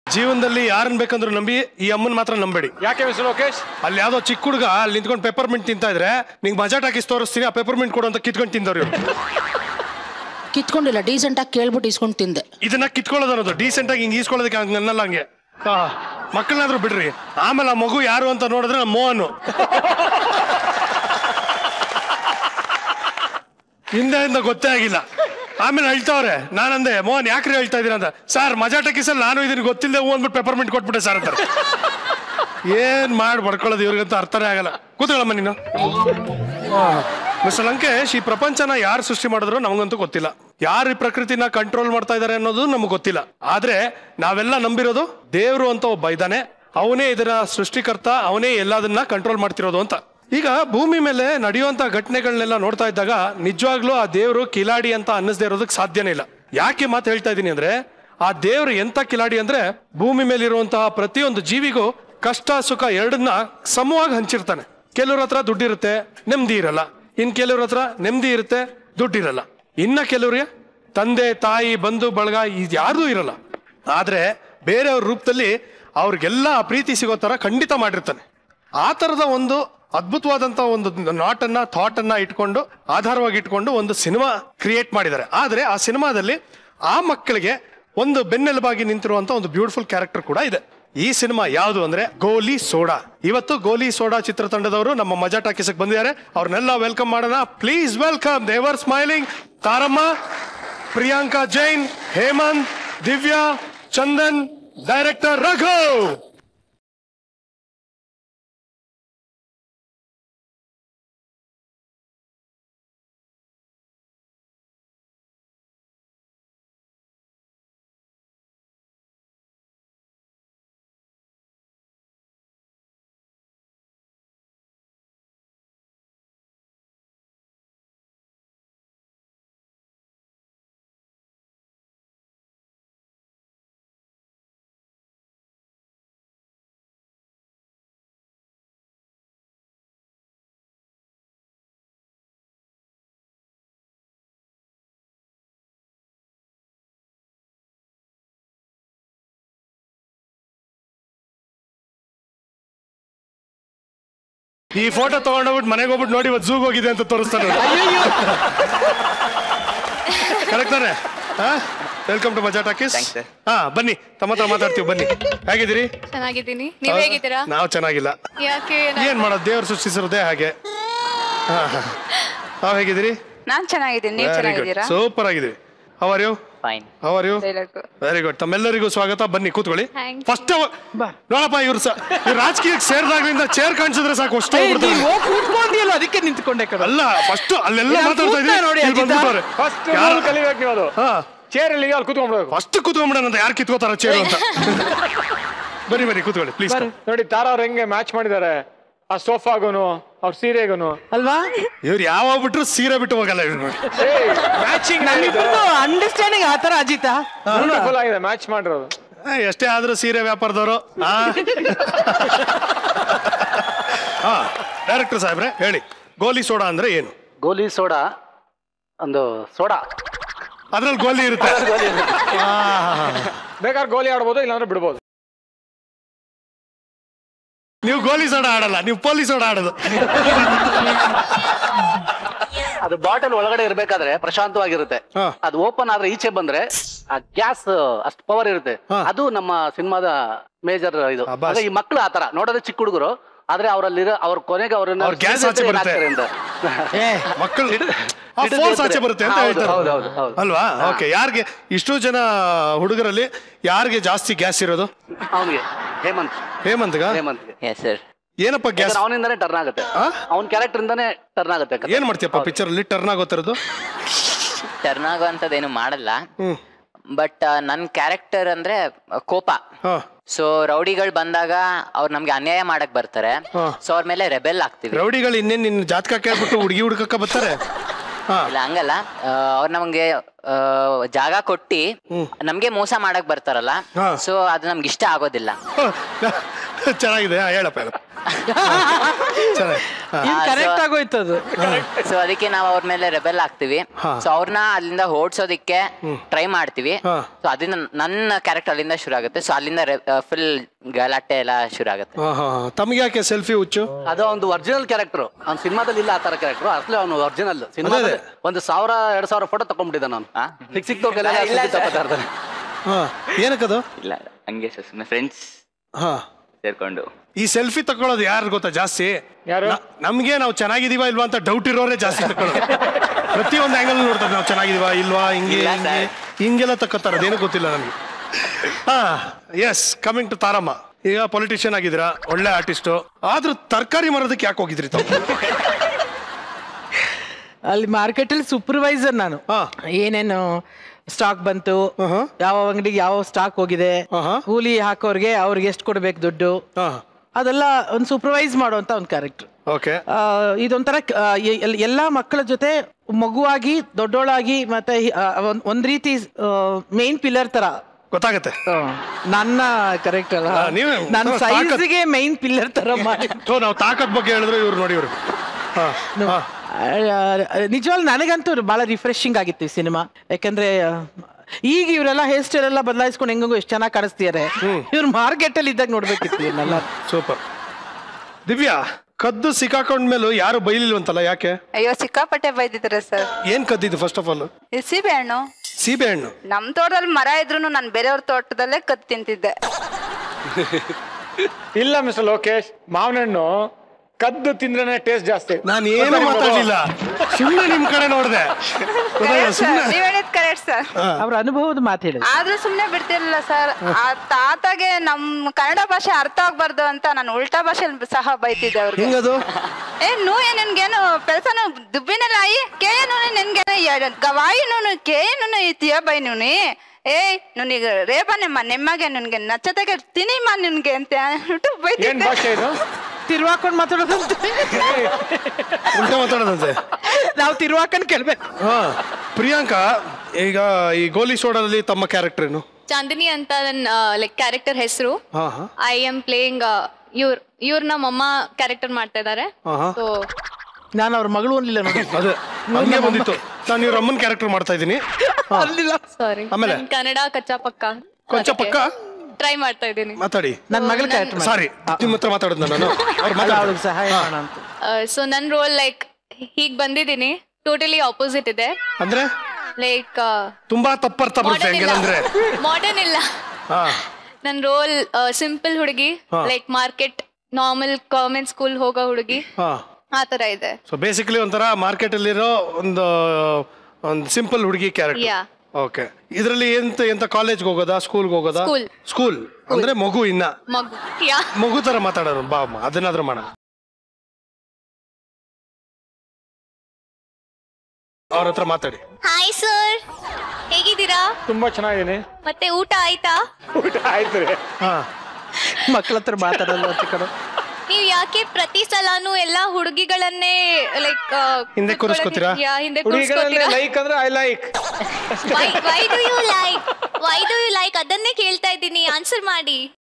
ಜೀವನದಲ್ಲಿ ಯಾರನ್ನ ಬೇಕಂದ್ರೂ ನಂಬಿ ಈ ಅಮ್ಮನ್ ಮಾತ್ರ ನಂಬೇಡಿ ಯಾಕೆ ಮಿಸ್ಟರ್ ಲೋಕೇಶ್ ಅಲ್ಲಿ ಯಾವ್ದೋ ಚಿಕ್ಕ ಹುಡುಗ ಅಲ್ಲಿ ನಿಂತ್ಕೊಂಡು ಪೆಪರ್ ಮಿಂಟ್ ತಿಂತಾ ಇದ್ರೆ ನಿಂಗೆ ಮಜಾ ಟಾಕಿಸ್ ತೋರಿಸ್ತೀನಿ ಆ ಪೆಪರ್ ಮಿಂಟ್ ಕೊಡು ಅಂತ ಕಿತ್ಕೊಂಡು ತಿಂದವ್ರು ಇವ್ರು. ಕಿತ್ಕೊಂಡಿಲ್ಲ ಡೀಸೆಂಟ್ ಆಗಿ ಕೇಳ್ಬಿಟ್ಟು ಇಸ್ಕೊಂಡು ತಿಂದೆ ಇದನ್ನ ಕಿತ್ಕೊಳ್ಳೋದು ಅನ್ನೋದು ಡೀಸೆಂಟ್ ಆಗಿ ಹಿಂಗೆ ಈಸ್ಕೊಳ್ಳೋದಕ್ಕೆ ಹಂಗೆ ಅನ್ನಲ್ಲ ಹಂಗೆ ಆ, ಮಕ್ಕಳನ್ನಾದ್ರೂ ಬಿಡ್ರಿ ಆಮೇಲೆ ಆ ಮಗು ಯಾರು ಅಂತ ನೋಡಿದ್ರೆ ನಮ್ಮ ಮೋಹನ್ ಹಿಂದೆಯಿಂದ ಗೊತ್ತೇ ಆಗಿಲ್ಲ ಆಮೇಲೆ ಹೇಳ್ತಾವ್ರೆ ನಾನಂದೆ ಮೋಹನ್ ಯಾಕ್ರಿ ಹೇಳ್ತಾ ಇದೀರ ಅಂತ ಸರ್ ಮಜಾ ಟಕೀಸಲ್ಲಿ ನಾನು ಇದನ್ನ ಗೊತ್ತಿಲ್ಲದೆ ಹೂ ಅಂದ್ಬಿಟ್ಟು ಪೆಪರ್ಮೆಂಟ್ ಕೊಟ್ಬಿಟ್ಟೆ ಸರ್ ಅಂತಾರೆ ಏನ್ ಮಾಡಿ ಬಡ್ಕೊಳ್ಳೋದು ಇವ್ರಿಗಂತ ಅರ್ಥನೇ ಆಗಲ್ಲ ಕೂತ್ಕೊಳ್ಳಮ್ಮ ನೀನು ಮಿಸ್ಟರ್ ಲಂಕೇಶ್ ಈ ಪ್ರಪಂಚನ ಯಾರು ಸೃಷ್ಟಿ ಮಾಡಿದ್ರು ನಮಗಂತೂ ಗೊತ್ತಿಲ್ಲ ಯಾರು ಈ ಪ್ರಕೃತಿನ ಕಂಟ್ರೋಲ್ ಮಾಡ್ತಾ ಇದಾರೆ ಅನ್ನೋದು ನಮ್ಗೆ ಗೊತ್ತಿಲ್ಲ ಆದ್ರೆ ನಾವೆಲ್ಲ ನಂಬಿರೋದು ದೇವ್ರು ಅಂತ ಒಬ್ಬ ಇದ್ದಾನೆ ಅವನೇ ಇದರ ಸೃಷ್ಟಿಕರ್ತ ಅವನೇ ಎಲ್ಲದನ್ನ ಕಂಟ್ರೋಲ್ ಮಾಡ್ತಿರೋದು ಅಂತ ಈಗ ಭೂಮಿ ಮೇಲೆ ನಡೆಯುವಂತ ಘಟನೆಗಳನ್ನೆಲ್ಲ ನೋಡ್ತಾ ಇದ್ದಾಗ ನಿಜವಾಗ್ಲೂ ಆ ದೇವ್ರು ಕಿಲಾಡಿ ಅಂತ ಅನ್ನಿಸದೇ ಇರೋದಕ್ಕೆ ಸಾಧ್ಯನೇ ಇಲ್ಲ ಯಾಕೆ ಮಾತು ಹೇಳ್ತಾ ಇದ್ದೀನಿ ಅಂದ್ರೆ ಆ ದೇವ್ರು ಎಂತ ಕಿಲಾಡಿ ಅಂದ್ರೆ ಭೂಮಿ ಮೇಲಿರುವಂತಹ ಪ್ರತಿಯೊಂದು ಜೀವಿಗೂ ಕಷ್ಟ ಸುಖ ಎರಡನ್ನ ಸಮವಾಗಿ ಹಂಚಿರ್ತಾನೆ ಕೆಲವ್ರ ಹತ್ರ ದುಡ್ಡಿರುತ್ತೆ ನೆಮ್ಮದಿ ಇರಲ್ಲ ಇನ್ ಕೆಲವ್ರ ಹತ್ರ ನೆಮ್ಮದಿ ಇರುತ್ತೆ ದುಡ್ಡಿರಲ್ಲ ಇನ್ನ ಕೆಲವ್ರಿಗೆ ತಂದೆ ತಾಯಿ ಬಂಧು ಬಳಗ ಇದು ಯಾರ್ದೂ ಇರಲ್ಲ ಆದ್ರೆ ಬೇರೆಯವ್ರ ರೂಪದಲ್ಲಿ ಅವ್ರಿಗೆಲ್ಲ ಆ ಪ್ರೀತಿ ಸಿಗೋ ತರ ಖಂಡಿತ ಮಾಡಿರ್ತಾನೆ ಆ ತರದ ಒಂದು ಅದ್ಭುತವಾದಂತ ಒಂದು ನಾಟನ್ನ ಥಾಟ್ ಅನ್ನ ಇಟ್ಕೊಂಡು ಆಧಾರವಾಗಿ ಇಟ್ಕೊಂಡು ಒಂದು ಸಿನಿಮಾ ಕ್ರಿಯೇಟ್ ಮಾಡಿದ್ದಾರೆ ಆದ್ರೆ ಆ ಸಿನಿಮಾದಲ್ಲಿ ಆ ಮಕ್ಕಳಿಗೆ ಒಂದು ಬೆನ್ನೆಲುಬಾಗಿ ನಿಂತಿರುವಂತ ಒಂದು ಬ್ಯೂಟಿಫುಲ್ ಕ್ಯಾರೆಕ್ಟರ್ ಕೂಡ ಇದೆ ಈ ಸಿನಿಮಾ ಯಾವುದು ಅಂದ್ರೆ ಗೋಲಿ ಸೋಡಾ ಇವತ್ತು ಗೋಲಿ ಸೋಡಾ ಚಿತ್ರತಂಡದವರು ನಮ್ಮ ಮಜಾ ಟಾಕೀಸಕ್ಕೆ ಬಂದಿದ್ದಾರೆ ಅವ್ರನ್ನೆಲ್ಲ ವೆಲ್ಕಮ್ ಮಾಡೋಣ ಪ್ಲೀಸ್ ವೆಲ್ಕಮ್ ದೇವರ್ ಸ್ಮೈಲಿಂಗ್ ತಾರಮ್ಮ ಪ್ರಿಯಾಂಕಾ ಜೈನ್ ಹೇಮಂತ್ ದಿವ್ಯಾ ಚಂದನ್ ಡೈರೆಕ್ಟರ್ ರಘು ಈ ಫೋಟೋ ತಗೊಂಡೋಗ್ಬಿಟ್ಟು ಮನೆಗೆ ಹೋಗ್ಬಿಟ್ಟು ನೋಡಿ ಇವತ್ತು ಝೂಗ್ ಹೋಗಿದೆ ಅಂತ ತೋರಿಸ್ತಾನೆ ಕರೆಕ್ಟ್ ತಾನೆ welcome to Majaa talkies Thanks, sir. ಹಾ ಬನ್ನಿ ತಮ್ಮ ಹತ್ರ ಮಾತಾಡ್ತೀವಿ ಬನ್ನಿ ಹೇಗಿದ್ದೀರಿ ಚೆನ್ನಾಗಿದ್ದೀನಿ ನೀವ್ ಹೇಗಿದ್ದೀರಾ ನಾವು ಚೆನ್ನಾಗಿಲ್ಲ ಯಾಕೆ ಏನ್ ಮಾಡೋದು ದೇವ್ರು ಸೃಷ್ಟಿಸಿರೋದೇ ಹಾಗೆ ಹಾ, ಹಾ. ತಾವ್ ಹೇಗಿದ್ದೀರಿ ನಾನ್ ಚೆನ್ನಾಗಿದ್ದೀನಿ ನೀವ್ ವೆರಿ ಗುಡ್ ಚೆನ್ನಾಗಿದ್ದೀರಾ ಸೂಪರ್ ಆಗಿದ್ದೀವಿ are you fine are you dialogue very good ತಮ್ಮೆಲ್ಲರಿಗೂ ಸ್ವಾಗತ ಬನ್ನಿ ಕೂತ್ಕೊಳ್ಳಿ Thank you. ಫಸ್ಟ್ ನೋಡಪ್ಪ ಇವ್ರು ಸ ಇವ್ರು ರಾಜಕೀಯಕ್ಕೆ ಸೇರಿದಾಗ್ಲಿಂದ ಚೇರ್ ಕಾಣಿಸಿದ್ರೆ ಸಾಕು ಅಷ್ಟು ನೀನ್ ಹೋಗ್ ಕೂತ್ಕೊಂಡಿಯಲ್ಲ ಅದಕ್ಕೆ ನಿಂತ್ಕೊಂಡೆ ಕಣ ಅಲ್ಲ ಫಸ್ಟ್ ಅಲ್ಲೆಲ್ಲ ನಾನು ಮಾತಾಡ್ತಾ ಕೂತ್ನಾ ನೋಡಿ, ಇದ್ದೀನಿ ಅಜಿತ. ಬಂದ್ಬಿಟ್ಟವ್ರೆ ಫಸ್ಟ್ ಯಾರು- ಕಲಿಬೇಕು ನೀವು ಅದು ಹಾ ಚೇರ್ ಅಲ್ಲಿ ಅಲ್ಲಿ ಕೂತ್ಕೊಂಡ್ಬಿಡ್ಬೇಕು ಫಸ್ಟ್ ಕೂತ್ಕೊಂಡ್ಬಿಡೋಣ ಅಂತ ಯಾರು ಕಿತ್ಕೋತಾರ ಚೇರು ಅಂತ ಬನ್ನಿ ಬನ್ನಿ ಕೂತ್ಕೊಳ್ಳಿ ಪ್ಲೀಸ್ ನೋಡಿ ತಾರಾ ಅವ್ರು ಹೆಂಗೆ ಮ್ಯಾಚ್ ಮಾಡಿದ್ದಾರೆ ಆ ಸೋಫಾಗೂನು ಅವ್ರ ಸೀರೆಗೂನು ಅಲ್ವಾ ಇವ್ರು ಯಾವಾಗ ಬಿಟ್ರು ಸೀರೆ ಬಿಟ್ಟು ಹೋಗಲ್ಲ ಇವ್ರು ಮ್ಯಾಚಿಂಗ್ ನಮ್ಮಿಬ್ರದ್ದು ಅಂಡರ್ಸ್ಟ್ಯಾಂಡಿಂಗ್ ಆತರ ಅಜಿತ ಬ್ಯೂಟಿಫುಲ್ ಆಗಿದೆ ಮ್ಯಾಚ್ ಮಾಡಿರೋದು ಆ, ಎಷ್ಟೇ ಆದ್ರೂ ಸೀರೆ ವ್ಯಾಪಾರದವರು ಹಾ ಡೈರೆಕ್ಟರ್ ಸಾಹೇಬ್ರೆ ಹೇಳಿ ಗೋಲಿ ಸೋಡಾ ಅಂದ್ರೆ ಏನು ಗೋಲಿ ಸೋಡಾ ಒಂದು ಸೋಡಾ ಅದ್ರಲ್ಲಿ ಗೋಲಿ ಇರುತ್ತೆ ಆ, ಹಾ, ಹಾ. ಬೇಕಾದ್ರೆ ಗೋಲಿ ಆಡ್ಬೋದು ಇಲ್ಲಾಂದ್ರೆ ಬಿಡ್ಬೋದು ನೀವು ಗೋಲಿ ಸೋಡಾ ಆಡಲ್ಲ ನೀವು ಪೊಲೀಸ್ ಸೋಡಾ ಆಡೋದು ಅದು ಬಾಟಲ್ ಒಳಗಡೆ ಇರ್ಬೇಕಾದ್ರೆ ಪ್ರಶಾಂತವಾಗಿರುತ್ತೆ ಹಾ. ಅದು ಓಪನ್ ಆದ್ರೆ ಈಚೆ ಬಂದ್ರೆ ಆ ಗ್ಯಾಸ್ ಅಷ್ಟು ಪವರ್ ಇರುತ್ತೆ ಹಾ. ಅದು ನಮ್ಮ ಸಿನಿಮಾದ ಮೇಜರ್ ಇದು ಅಬ್ಬಾಸ್. ಅದೇ ಈ ಮಕ್ಕಳು ಆತರ ನೋಡೋದೇ ಚಿಕ್ಕ ಹುಡುಗರು ಆದ್ರೆ ಅವರಲ್ಲಿರೋ ಅವ್ರ ಕೊನೆಗೆ ಅವ್ರನ್ನ ಅವ್ರ gas ಆಚೆ ಬರುತ್ತೆ. ಅಂತ ಮಕ್ಕಳು ಆ ಹಿಡಿದು ಫೋರ್ಸ್ ಆಚೆ ಎತ್ತಾರೆ. ಬರುತ್ತೆ ಅಂತ ಹೌದು, ಹೇಳ್ತಾರೆ ಹೌದು, ಹೌದು, ಹೌದು. ಅಲ್ವಾ ಓಕೆ ಯಾರಿಗೆ ಇಷ್ಟು ಜನ ಹುಡುಗರಲ್ಲಿ ಯಾರಿಗೆ ಜಾಸ್ತಿ ಗ್ಯಾಸ್ ಇರೋದು ಅವನಿಗೆ ಹೇಮಂತ್ ಹೇಮಂತ್ಗ ಹೇಮಂತ್ಗೆ ಎಸ್ ಸರ್ ಏನಪ್ಪ ಗ್ಯಾಸ್ ಅವನಿಂದಾನೇ ಟರ್ನ್ ಆಗುತ್ತೆ ಆ? ಅವನ ಕ್ಯಾರೆಕ್ಟರ್ ಇಂದಾನೇ ಟರ್ನ್ ಆಗುತ್ತೆ ಕಥೆ. ಏನ್ ಮಾಡ್ತೀಯಪ್ಪ ಪಿಕ್ಚರ್ ಅಲ್ಲಿ ಟರ್ನ್ ಆಗೋತಿರೋದು ಟರ್ನ್ ಆಗೋಂಥದ್ದೇನು ಮಾಡಲ್ಲ ಹ್ಮ್ ಬಟ್ ನನ್ನ ಕ್ಯಾರೆಕ್ಟರ್ ಅಂದ್ರೆ ಆ, ಕೋಪ ಹಾ ಸೊ ರೌಡಿಗಳು ಬಂದಾಗ ಅವ್ರು ನಮ್ಗೆ ಅನ್ಯಾಯ ಮಾಡಕ್ ಬರ್ತಾರೆ ಹಾ. ಸೊ ಅವ್ರ ಮೇಲೆ ರೆಬೆಲ್ ಆಗ್ತೀವಿ ರೌಡಿಗಳು ಇನ್ನೇನ್ ನಿನ್ ಜಾತಕ ಕೇಳ್ಬಿಟ್ಟು ಹುಡುಗಿ ಹುಡುಕಕ್ಕ ಬರ್ತಾರೆ ಹಾ ಇಲ್ಲ ಹಂಗಲ್ಲ ಅವ್ರು ನಮಗೆ ಆ, ಜಾಗ ಕೊಟ್ಟಿ ನಮ್ಗೆ ಮೋಸ ಮಾಡಕ್ ಬರ್ತಾರಲ್ಲ ಹಾ. ಸೊ ಅದು ನಮ್ಗೆ ಇಷ್ಟ ಆಗೋದಿಲ್ಲ ಚೆನ್ನಾಗಿದೆ ಹಾ, ಹೇಳಪ್ಪ ಹೇಳಪ್ಪ ಚೆನ್ನಾಗಿ ಹಾ. ಇದು ಆ, ಕರೆಕ್ಟ್ so- ಆಗೋಯ್ತು ಅದು ಸೊ ಅದಕ್ಕೆ ನಾವು ಅವ್ರ ಮೇಲೆ ರೆಬೆಲ್ ಆಗ್ತೀವಿ ಹಾ. ಸೊ ಅವ್ರನ್ನ ಅಲ್ಲಿಂದ ಓಡಿಸೋದಿಕ್ಕೆ ಟ್ರೈ ಮಾಡ್ತೀವಿ ಹಾ. ಸೊ ಅದರಿಂದ ನನ್ನ ಕ್ಯಾರೆಕ್ಟರ್ ಅಲ್ಲಿಂದ ಶುರು ಆಗುತ್ತೆ ಸೊ ಅಲ್ಲಿಂದ ಫುಲ್ ಗಲಾಟೆ ಎಲ್ಲ ಶುರು ಆಗುತ್ತೆ ಹಾ ಹಾ ಹಾ. ತಮ್ಗೆ ಯಾಕೆ ಸೆಲ್ಫಿ ಹುಚ್ಚು ಅದು ಒಂದು ಒರಿಜಿನಲ್ ಕ್ಯಾರೆಕ್ಟರ್ ಅವ್ನ ಸಿನಿಮಾದಲ್ಲಿ ಇಲ್ಲ ಆ ತರ ಕ್ಯಾರೆಕ್ಟರ್ ಅಸಲಿ ಅವನು ಒರಿಜಿನಲ್ ಸಿನಿಮಾದಲ್ಲಿ ಒಂದು ಸಾವಿರ ಎರಡ್ ಸಾವಿರ ಫೋಟೋ ತಗೊಂಡ್ಬಿಟ್ಟಿದ್ದ ನಾನು ಹಾ? ಸಿಕ್ ಸಿಕ್ತೋಗೆಲ್ಲ ಇಲ್ಲ, ಇಲ್ಲ. ತಗೋತಾ ಇರ್ತಾನೆ ಹಾ ಏನಕ್ಕದು ಇಲ್ಲ ಹಂಗೆ ಸುಮ್ಮನೆ ಫ್ರೆಂಡ್ಸ್ ಹಾ ಸೇರ್ಕೊಂಡು ಈ ಸೆಲ್ಫಿ ತಗೊಳ್ಳೋದು ಯಾರು ಗೊತ್ತಾ ಜಾಸ್ತಿ ಯಾರು? ನ- ನಮ್ಗೆ ನಾವು ಚೆನ್ನಾಗಿದೀವಾ ಇಲ್ವಾ ಅಂತ ಡೌಟ್ ಇರೋರೇ ಜಾಸ್ತಿ ತಗೊಳ್ಳೋದು ಪ್ರತಿಯೊಂದು ಆಂಗಲ್ ನೋಡ್ತಾರೆ ನಾವು ಚೆನ್ನಾಗಿದೀವಾ ಇಲ್ವಾ ಹಿಂಗೆ ಇಲ್ಲ ಹಿಂಗೆ sir. ಹಿಂಗೆಲ್ಲ ತಕ್ಕೋತಾರೆ ಅದೇನು ಗೊತ್ತಿಲ್ಲ ನನಗೆ ಹಾ ಎಸ್ ಕಮಿಂಗ್ ಟು ತಾರಮ್ಮ ಈಗ ಪೊಲಿಟಿಷಿಯನ್ ಆಗಿದ್ದೀರಾ ಒಳ್ಳೆ ಆರ್ಟಿಸ್ಟು ಆದ್ರೂ ತರಕಾರಿ ಮರೋದಕ್ಕೆ ಯಾಕೆ ಹೋಗಿದ್ರಿ ತಾವು ಅಲ್ಲಿ ಮಾರ್ಕೆಟ್ ಅಲ್ಲಿ ಸೂಪರ್ವೈಸರ್ ನಾನು ಹಾ. ಏನೇನು ಸ್ಟಾಕ್ ಬಂತು ಆಹಾ. ಯಾವ ಅಂಗಡಿಗೆ ಯಾವ ಸ್ಟಾಕ್ ಹೋಗಿದೆ ಆಹಾ. ಕೂಲಿ ಹಾಕೋರ್ಗೆ ಅವ್ರಿಗೆ ಎಷ್ಟು ಕೊಡ್ಬೇಕು ದುಡ್ಡು ಹಾ ಅದೆಲ್ಲ ಒಂದು ಸೂಪರ್ವೈಸ್ ಮಾಡುವಂತ ಒಂದು ಕ್ಯಾರೆಕ್ಟರ್ ಓಕೆ ಇದೊಂಥರ ಆ, ಎ- ಎಲ್- ಎಲ್ಲಾ ಮಕ್ಕಳ ಜೊತೆ ಮಗುವಾಗಿ ದೊಡ್ಡೋಳಾಗಿ ಮತ್ತೆ ಹಿ- ಆ, ಒಂದ್- ಒಂದ್ ರೀತಿ ಮೇನ್ ಪಿಲ್ಲರ್ ತರ ಗೊತ್ತಾಗತ್ತೆ ಆ, ನನ್ನ ಕರೆಕ್ಟ್ ಅಲ್ಲ ಆ, ನೀವೇ ನನ್ನ ಒಂಥರ ತಾಕತ್- ಸೈಜ್ಗೆ ಮೇನ್ ಪಿಲ್ಲರ್ ತರ ಮಾಡಿ ಸೊ ನಾವು ತಾಕತ್ ಬಗ್ಗೆ ಹೇಳಿದ್ರೆ ಇವ್ರು ನೋಡಿ ಇವ್ರು ಹಾ ಹಾ ನಿಜವಾಗ್ಲು ನನಗಂತೂ ಬಹಳ ರಿಫ್ರೆಶಿಂಗ್ ಆಗಿತ್ತು ಈ ಸಿನಿಮಾ ಯಾಕಂದ್ರೆ ಆ, ಈಗ ಇವರೆಲ್ಲ ಹೇರ್ ಸ್ಟೈಲ್ ಎಲ್ಲ ಬದಲಾಯಿಸ್ಕೊಂಡು ಹೆಂಗೋ ಎಷ್ಟು ಚೆನ್ನಾಗಿ ಕಾಣಿಸ್ತಿದ್ದಾರೆ ಇವ್ರು ಮಾರ್ಕೆಟ್ ಅಲ್ಲಿ ಇದ್ದಾಗ ನೋಡ್ಬೇಕಿತ್ತು ಇವನ್ನೆಲ್ಲ ಸೂಪರ್ ದಿವ್ಯಾ ಕದ್ದು ಸಿಕ್ಕಾಕೊಂಡ್ಮೇಲೂ ಯಾರು ಬೈಲಿಲ್ವಂತಲ್ಲ ಯಾಕೆ ಅಯ್ಯೋ ಸಿಕ್ಕಾಪಟ್ಟೆ ಬೈದಿದ್ದಾರೆ ಸರ್ ಏನ್ ಕದ್ದಿದ್ದು ಫಸ್ಟ್ ಆಫ್ ಆಲ್ ಇದು ಸೀಬೆ ಹಣ್ಣು ಸೀಬೆ ಹಣ್ಣು ನಮ್ ತೋಟದಲ್ಲಿ ಮರ ಇದ್ರು ನಾನು ಬೇರೆಯವ್ರ ತೋಟದಲ್ಲೇ ಕತ್ ತಿಂತಿದ್ದೆ ಇಲ್ಲ ಮಿಸ್ಟರ್ ಲೋಕೇಶ್ ಮಾವಿನ ಹಣ್ಣು ಕದ್ದು ತಿಂದ್ರೇನೆ ಟೇಸ್ಟ್ ಜಾಸ್ತಿ ನಾನು ಏನು ಮಾತಾಡ್ಲಿಲ್ಲ ಸುಮ್ಮನೆ ನಿಮ್ ಕಡೆ ನೋಡ್ದೆ ಸುಮ್ಮನೆ ನೀವ್ ಹೇಳಿದ್ ಕರೆಕ್ಟ್ ಸರ್ ಅವ್ರ ಅನುಭವದ ಮಾತು ಹೇಳಿ ಆದ್ರೂ ಸುಮ್ನೆ ಬಿಡ್ತಿರ್ಲಿಲ್ಲ ಸರ್ ಆ ತಾತಗೆ ನಮ್ ಕನ್ನಡ ಭಾಷೆ ಅರ್ಥ ಆಗ್ಬಾರ್ದು ಅಂತ ನಾನು ಉಲ್ಟಾ ಭಾಷೆಲಿ ಸಹ ಬೈತಿದ್ದೆ ಅವ್ರಿಗೆ ಹೆಂಗದು ಏ ನೂ ನಿನ್ಗೇನು ಪೆಲ್ಸನು ದುಬ್ಬಿನ ಲಾಯಿ ಕೇನು ನಿನ್ಗೇನು ಗವಾಯಿ ನೂನು ಕೇನು ಇತ್ತೀಯ ಬೈ ನೂನಿ ಏಯ್ ನುನಿಗೆ ರೇಪನೆಮ್ಮ ನಿಮಗೆ ನಿನ್ಗೆ ನಚ್ಚತೆಗೆ ತಿನಿಮ್ಮ ನಿನ್ಗೆ ಅಂತ ಹೇಳ್ಬಿಟ್ಟು ಏನ್ ಬೈತಿದ್ದೆ ಭಾಷೆ ಇದು ತಿರುವಾಕೊಂಡು ಮಾತಾಡೋದಂತೆ ಉಲ್ಟಾ ಮಾತಾಡೋದಂತೆ ನಾವು ತಿರುವಾಕೊಂಡು ಕೇಳ್ಬೇಕು ಹಾ ಪ್ರಿಯಾಂಕಾ ಈಗ ಈ ಗೋಲಿ ಸೋಡಲ್ಲಿ ತಮ್ಮ ಕ್ಯಾರೆಕ್ಟರ್ ಏನು ಚಾಂದಿನಿ ಅಂತ ನನ್ನ ಲೈಕ್ ಕ್ಯಾರೆಕ್ಟರ್ ಹೆಸರು ಹಾ ಹಾ ಐ ಆಮ್ ಪ್ಲೇಯಿಂಗ್ ಇವ್ರ ಇವ್ರ ನಮ್ಮ ಅಮ್ಮ ಕ್ಯಾರೆಕ್ಟರ್ ಮಾಡ್ತಾ ಇದ್ದಾರೆ ಹಾ ಹಾ ಸೊ ನಾನು ಅವ್ರ ಮಗಳು ಅನ್ಲಿಲ್ಲ ನೋಡಿ ಅದೇ ಹಂಗೆ ಬಂದಿತ್ತು ನಾನು ಇವ್ರ ಅಮ್ಮನ ಕ್ಯಾರೆಕ್ಟರ್ ಮಾಡ್ತಾ ಇದ್ದೀನಿ ಅನ್ಲಿಲ್ಲ ಸಾರಿ ಆಮೇಲೆ? ಕನ್ನಡ ಕಚ್ಚಾ ಪಕ್ಕ ಕೊಂಚ ಪಕ್ಕ ಟ್ರೈ ಮಾಡ್ತಾ ಇದ್ದೀನಿ ಮಾತಾಡಿ ನನ್ನ ಮಗಳ ಕ್ಯಾರೆಕ್ಟರ್ ಸಾರಿ ನಿಮ್ಮ ಹತ್ರ ಮಾತಾಡಿದ್ ನಾನು ಅವ್ರು ಮಾತಾಡ ಅವಳಿಗೆ ಸಹಾಯ ಮಾಡೋಣ ಅಂತ ಸೊ ನನ್ನ ರೋಲ್ ಲೈಕ್ ಹೀಗ್ ಬಂದಿದ್ದೀನಿ ಟೋಟಲಿ ಆಪೋಸಿಟ್ ಇದೆ ಅಂದ್ರೆ ಲೈಕ್ ತುಂಬಾ ತಪ್ಪರ್ಥ ಬರುತ್ತೆ ಮಾಡರ್ನ್ ಇಲ್ಲ ಹಂಗೆಲ್ಲ ಅಂದ್ರೆ ಮಾಡರ್ನ್ ಇಲ್ಲ ಹಾ ನನ್ನ ರೋಲ್ ಸಿಂಪಲ್ ಹುಡುಗಿ ಹಾ. Like market normal government school ಹೋಗೋ ಹುಡುಗಿ ಹಾ ಆ ತರ ಇದೆ ಸೊ ಬೇಸಿಕಲಿ ಒಂಥರ ಮಾರ್ಕೆಟ್ ಅಲ್ಲಿರೋ ಒಂದು ಒಂದು ಸಿಂಪಲ್ ಹುಡುಗಿ ಕ್ಯಾರೆಕ್ಟರ್ Yeah. ಓಕೆ ಇದರಲ್ಲಿ ಎಂತ ಎಂತ ಕಾಲೇಜ್ಗೆ ಹೋಗೋದಾ ಸ್ಕೂಲ್ಗೆ ಹೋಗೋದಾ School. ಸ್ಕೂಲ್ ಅಂದ್ರೆ ಮಗು ಇನ್ನ ಮಗು ಯಾ ಮಗು ತರ ಮಾತಾಡೋರು ಬಾ ಅಮ್ಮ ಅದನ್ನಾದ್ರೂ ಮಾಡೋಣ ಅವ್ರ ಹತ್ರ ಮಾತಾಡಿ ಹಾಯ್ ಸರ್ ಹೇಗಿದ್ದೀರಾ ತುಂಬಾ ಚೆನ್ನಾಗಿದ್ದೀನಿ ಮತ್ತೆ ಊಟ ಆಯ್ತಾ ಊಟ ಆಯ್ತು ರೀ ಹಾ ಮಕ್ಕಳ ಹತ್ರ ಮಾತಾಡಲ್ಲ ಅಂತ ಕಡೆ ನೀವು ಯಾಕೆ ಪ್ರತಿ ಸಲಾನು ಎಲ್ಲಾ ಹುಡುಗಿಗಳನ್ನೇ ಲೈಕ್ ಹಿಂದೆ ಕೂರಿಸ್ಕೊತೀರಾ? ಹಿಂದೆ ಹುಡುಗಿಗಳಲ್ಲಿ ಕೂರಿಸ್ಕೊತೀರಾ ಲೈಕ್ ಅಂದ್ರೆ I like why do you like why do you like ಅದನ್ನೇ ಕೇಳ್ತಾ ಇದ್ದೀನಿ ಆನ್ಸರ್ ಮಾಡಿ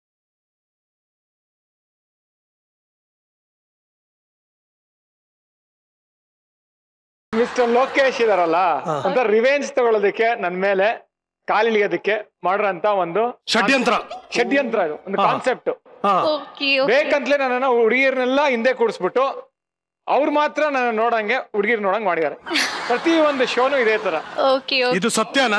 ಮಿಸ್ಟರ್ ಲೋಕೇಶ್ ಇದಾರಲ್ಲ ಅಂತ ರಿವೆಂಜ್ ತಗೊಳ್ಳೋದಕ್ಕೆ ನನ್ನ ಮೇಲೆ ಕಾಲಿಳಿಯೋದಕ್ಕೆ ಮಾಡಿರೋಂತ ಒಂದು ಷಡ್ಯಂತ್ರ ಷಡ್ಯಂತ್ರ ಇದು ಒಂದು ಕಾನ್ಸೆಪ್ಟ್ ಹಾ ಓಕೆ ಬೇಕಂತಲೇ ನನ್ನನ್ನ ಹುಡುಗಿರ್ನೆಲ್ಲ ಹಿಂದೆ ಕೂಡಿಸ್ಬಿಟ್ಟು ಅವ್ರು ಮಾತ್ರ ನನ್ನ ನೋಡಂಗೆ ಹುಡುಗಿರ್ ನೋಡಂಗ್ ಮಾಡಿದ್ದಾರೆ ಪ್ರತಿ ಒಂದು ಶೋನು ಇದೇ ತರ ಓಕೆ ಇದು ಸತ್ಯನಾ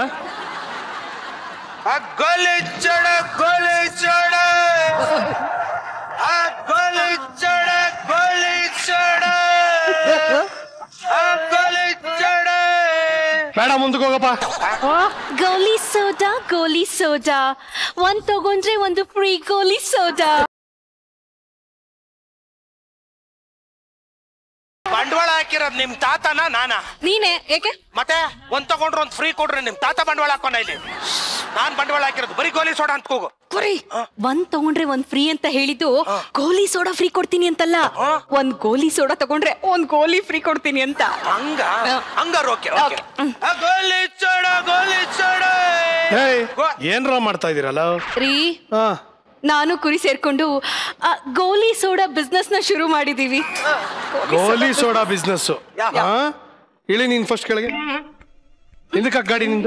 ಬೇಡ ಮುಂದಕ್ಕೆ ಹೋಗಪ್ಪ ಗೋಲಿ ಸೋಡಾ ಗೋಲಿ ಸೋಡಾ ಒಂದ್ ತಗೊಂಡ್ರೆ ಒಂದು ಫ್ರೀ ಗೋಲಿ ಸೋಡಾ ಬಂಡವಾಳ ಹಾಕಿರೋದ್ ನಿಮ್ ತಾತನ ನಾನಾ ನೀನೆ ಯಾಕೆ ಮತ್ತೆ ಒಂದ್ ತಗೊಂಡ್ರೆ ಒಂದ್ ಫ್ರೀ ಕೊಡ್ರಿ ನಿಮ್ ತಾತ ಬಂಡವಾಳ ಹಾಕೋಣ ಇಲ್ಲಿ ನಾನ್ ಬಂಡವಾಳ ಹಾಕಿರೋದು ಬರೀ ಗೋಲಿ ಸೋಡಾ ಅಂತ ಕೂಗು ಕುರಿ ಒಂದ್ ತಗೊಂಡ್ರೆ ಒಂದ್ ಫ್ರೀ ಅಂತ ಹೇಳಿದ್ದು ಗೋಲಿ ಸೋಡಾ ಫ್ರೀ ಕೊಡ್ತೀನಿ ಅಂತಲ್ಲ ಒಂದ್ ಗೋಲಿ ಸೋಡಾ ತಗೊಂಡ್ರೆ ಒಂದ್ ಗೋಲಿ ಫ್ರೀ ಕೊಡ್ತೀನಿ ಅಂತ ಹಂಗ ಹಂಗಾರ okay okay goli soda goli soda ಏಯ್ ಏನ್ರ ಮಾಡ್ತಾ ಇದೀರಲ್ಲ ರೀ ಹಾ ನಾನು ಕುರಿ ಸೇರ್ಕೊಂಡು ಆ, ಗೋಲಿ ಸೋಡಾ ಬಿಸ್ನೆಸ್ ನ ಶುರು ಮಾಡಿದೀವಿ ಗೋಲಿ ಸೋಡಾ ಬಿಸ್ನೆಸ್ ಹಾ ಇಳಿ ನೀನ್ ಫಸ್ಟ್ ಕೆಳಗೆ ಹಿಂದಕ್ಕೆ ಗಾಡಿ ನಿಂದು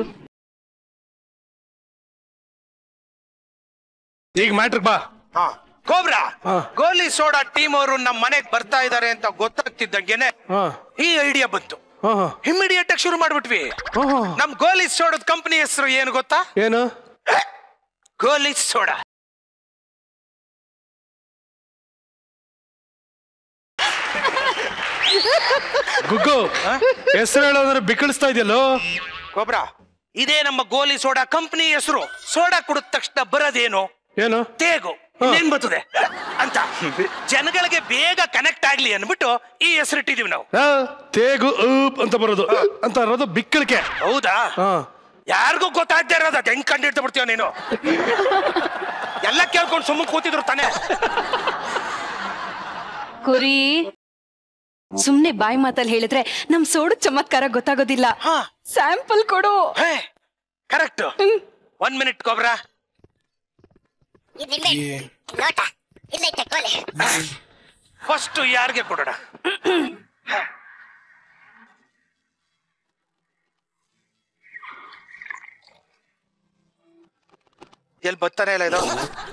ಈಗ ಮ್ಯಾಟ್ರಿಕ್ ಬಾ ಹಾ ಕೋಬ್ರಾ ಹಾ. ಗೋಲಿ ಸೋಡಾ ಟೀಮ್ ಅವರು ನಮ್ಮ ಮನೆಗ್ ಬರ್ತಾ ಇದಾರೆ ಅಂತ ಗೊತ್ತಾಗ್ತಿದ್ದಂಗೆನೆ ಹಾ ಈ ಐಡಿಯಾ ಬಂತು ಹಾ ಹಾ ಇಮಿಡಿಯೇಟ್ ಆಗಿ ಶುರು ಮಾಡ್ಬಿಟ್ವಿ ಹಾ, ಹಾ. ನಮ್ ಗೋಲಿ ಸೋಡದ ಕಂಪನಿ ಹೆಸರು ಏನು ಗೊತ್ತಾ ಏನು ಗೋಲಿ ಸೋಡಾ ಗುಗ್ಗು ಹೆಸರು ಹೇಳೋದ್ರೆ ಬಿಕ್ಕಳಿಸ್ತಾ ಇದೆಯಲ್ಲೋ ಗೊಬ್ರ ಇದೇ ನಮ್ಮ ಗೋಲಿ ಸೋಡಾ ಕಂಪನಿ ಹೆಸರು ಸೋಡಾ ಕುಡಿದ ತಕ್ಷಣ ಬರೋದೇನು ಏನು ತೇಗು ಇನ್ನೇನ್ ಬರ್ತದೆ ಅಂತ ಜನಗಳಿಗೆ ಬೇಗ ಕನೆಕ್ಟ್ ಆಗ್ಲಿ ಅನ್ಬಿಟ್ಟು ಈ ಹೆಸರಿಟ್ಟಿದೀವಿ ನಾವು ಆ, ತೇಗು ಉಪ್ ಅಂತ ಬರೋದು ಅಂತ ಇರೋದು ಬಿಕ್ಕಳಿಕೆ ಹೌದಾ ಹಾ ಯಾರಿಗೂ ಗೊತ್ತಾಗ್ದೇ ಇರೋದು ಅದ್ ಹೆಂಗ್ ಕಂಡಿಡ್ತಾ ಬಿಡ್ತೀವ ನೀನು ಎಲ್ಲ ಕೇಳ್ಕೊಂಡು ಸುಮ್ಮನೆ ಕೂತಿದ್ರು ತಾನೇ ಕುರಿ ಸುಮ್ನೆ ಬಾಯಿ ಮಾತಲ್ಲಿ ಹೇಳಿದ್ರೆ ನಮ್ ಸೋಡು ಚಮತ್ಕಾರ ಗೊತ್ತಾಗೋದಿಲ್ಲ ಹಾ. ಸ್ಯಾಂಪಲ್ ಕೊಡು ಹೇ ಕರೆಕ್ಟ್ ಒನ್ ಮಿನಿಟ್ ಕೊಬ್ರ ನೋಟ ಇಲ್ಲೈತೆ ಕೋಲೆ ಫಸ್ಟ್ ಯಾರಿಗೆ ಕೊಡೋಣ ಎಲ್ಲಿ ಬರ್ತಾನೆ ಇಲ್ಲ ಇದು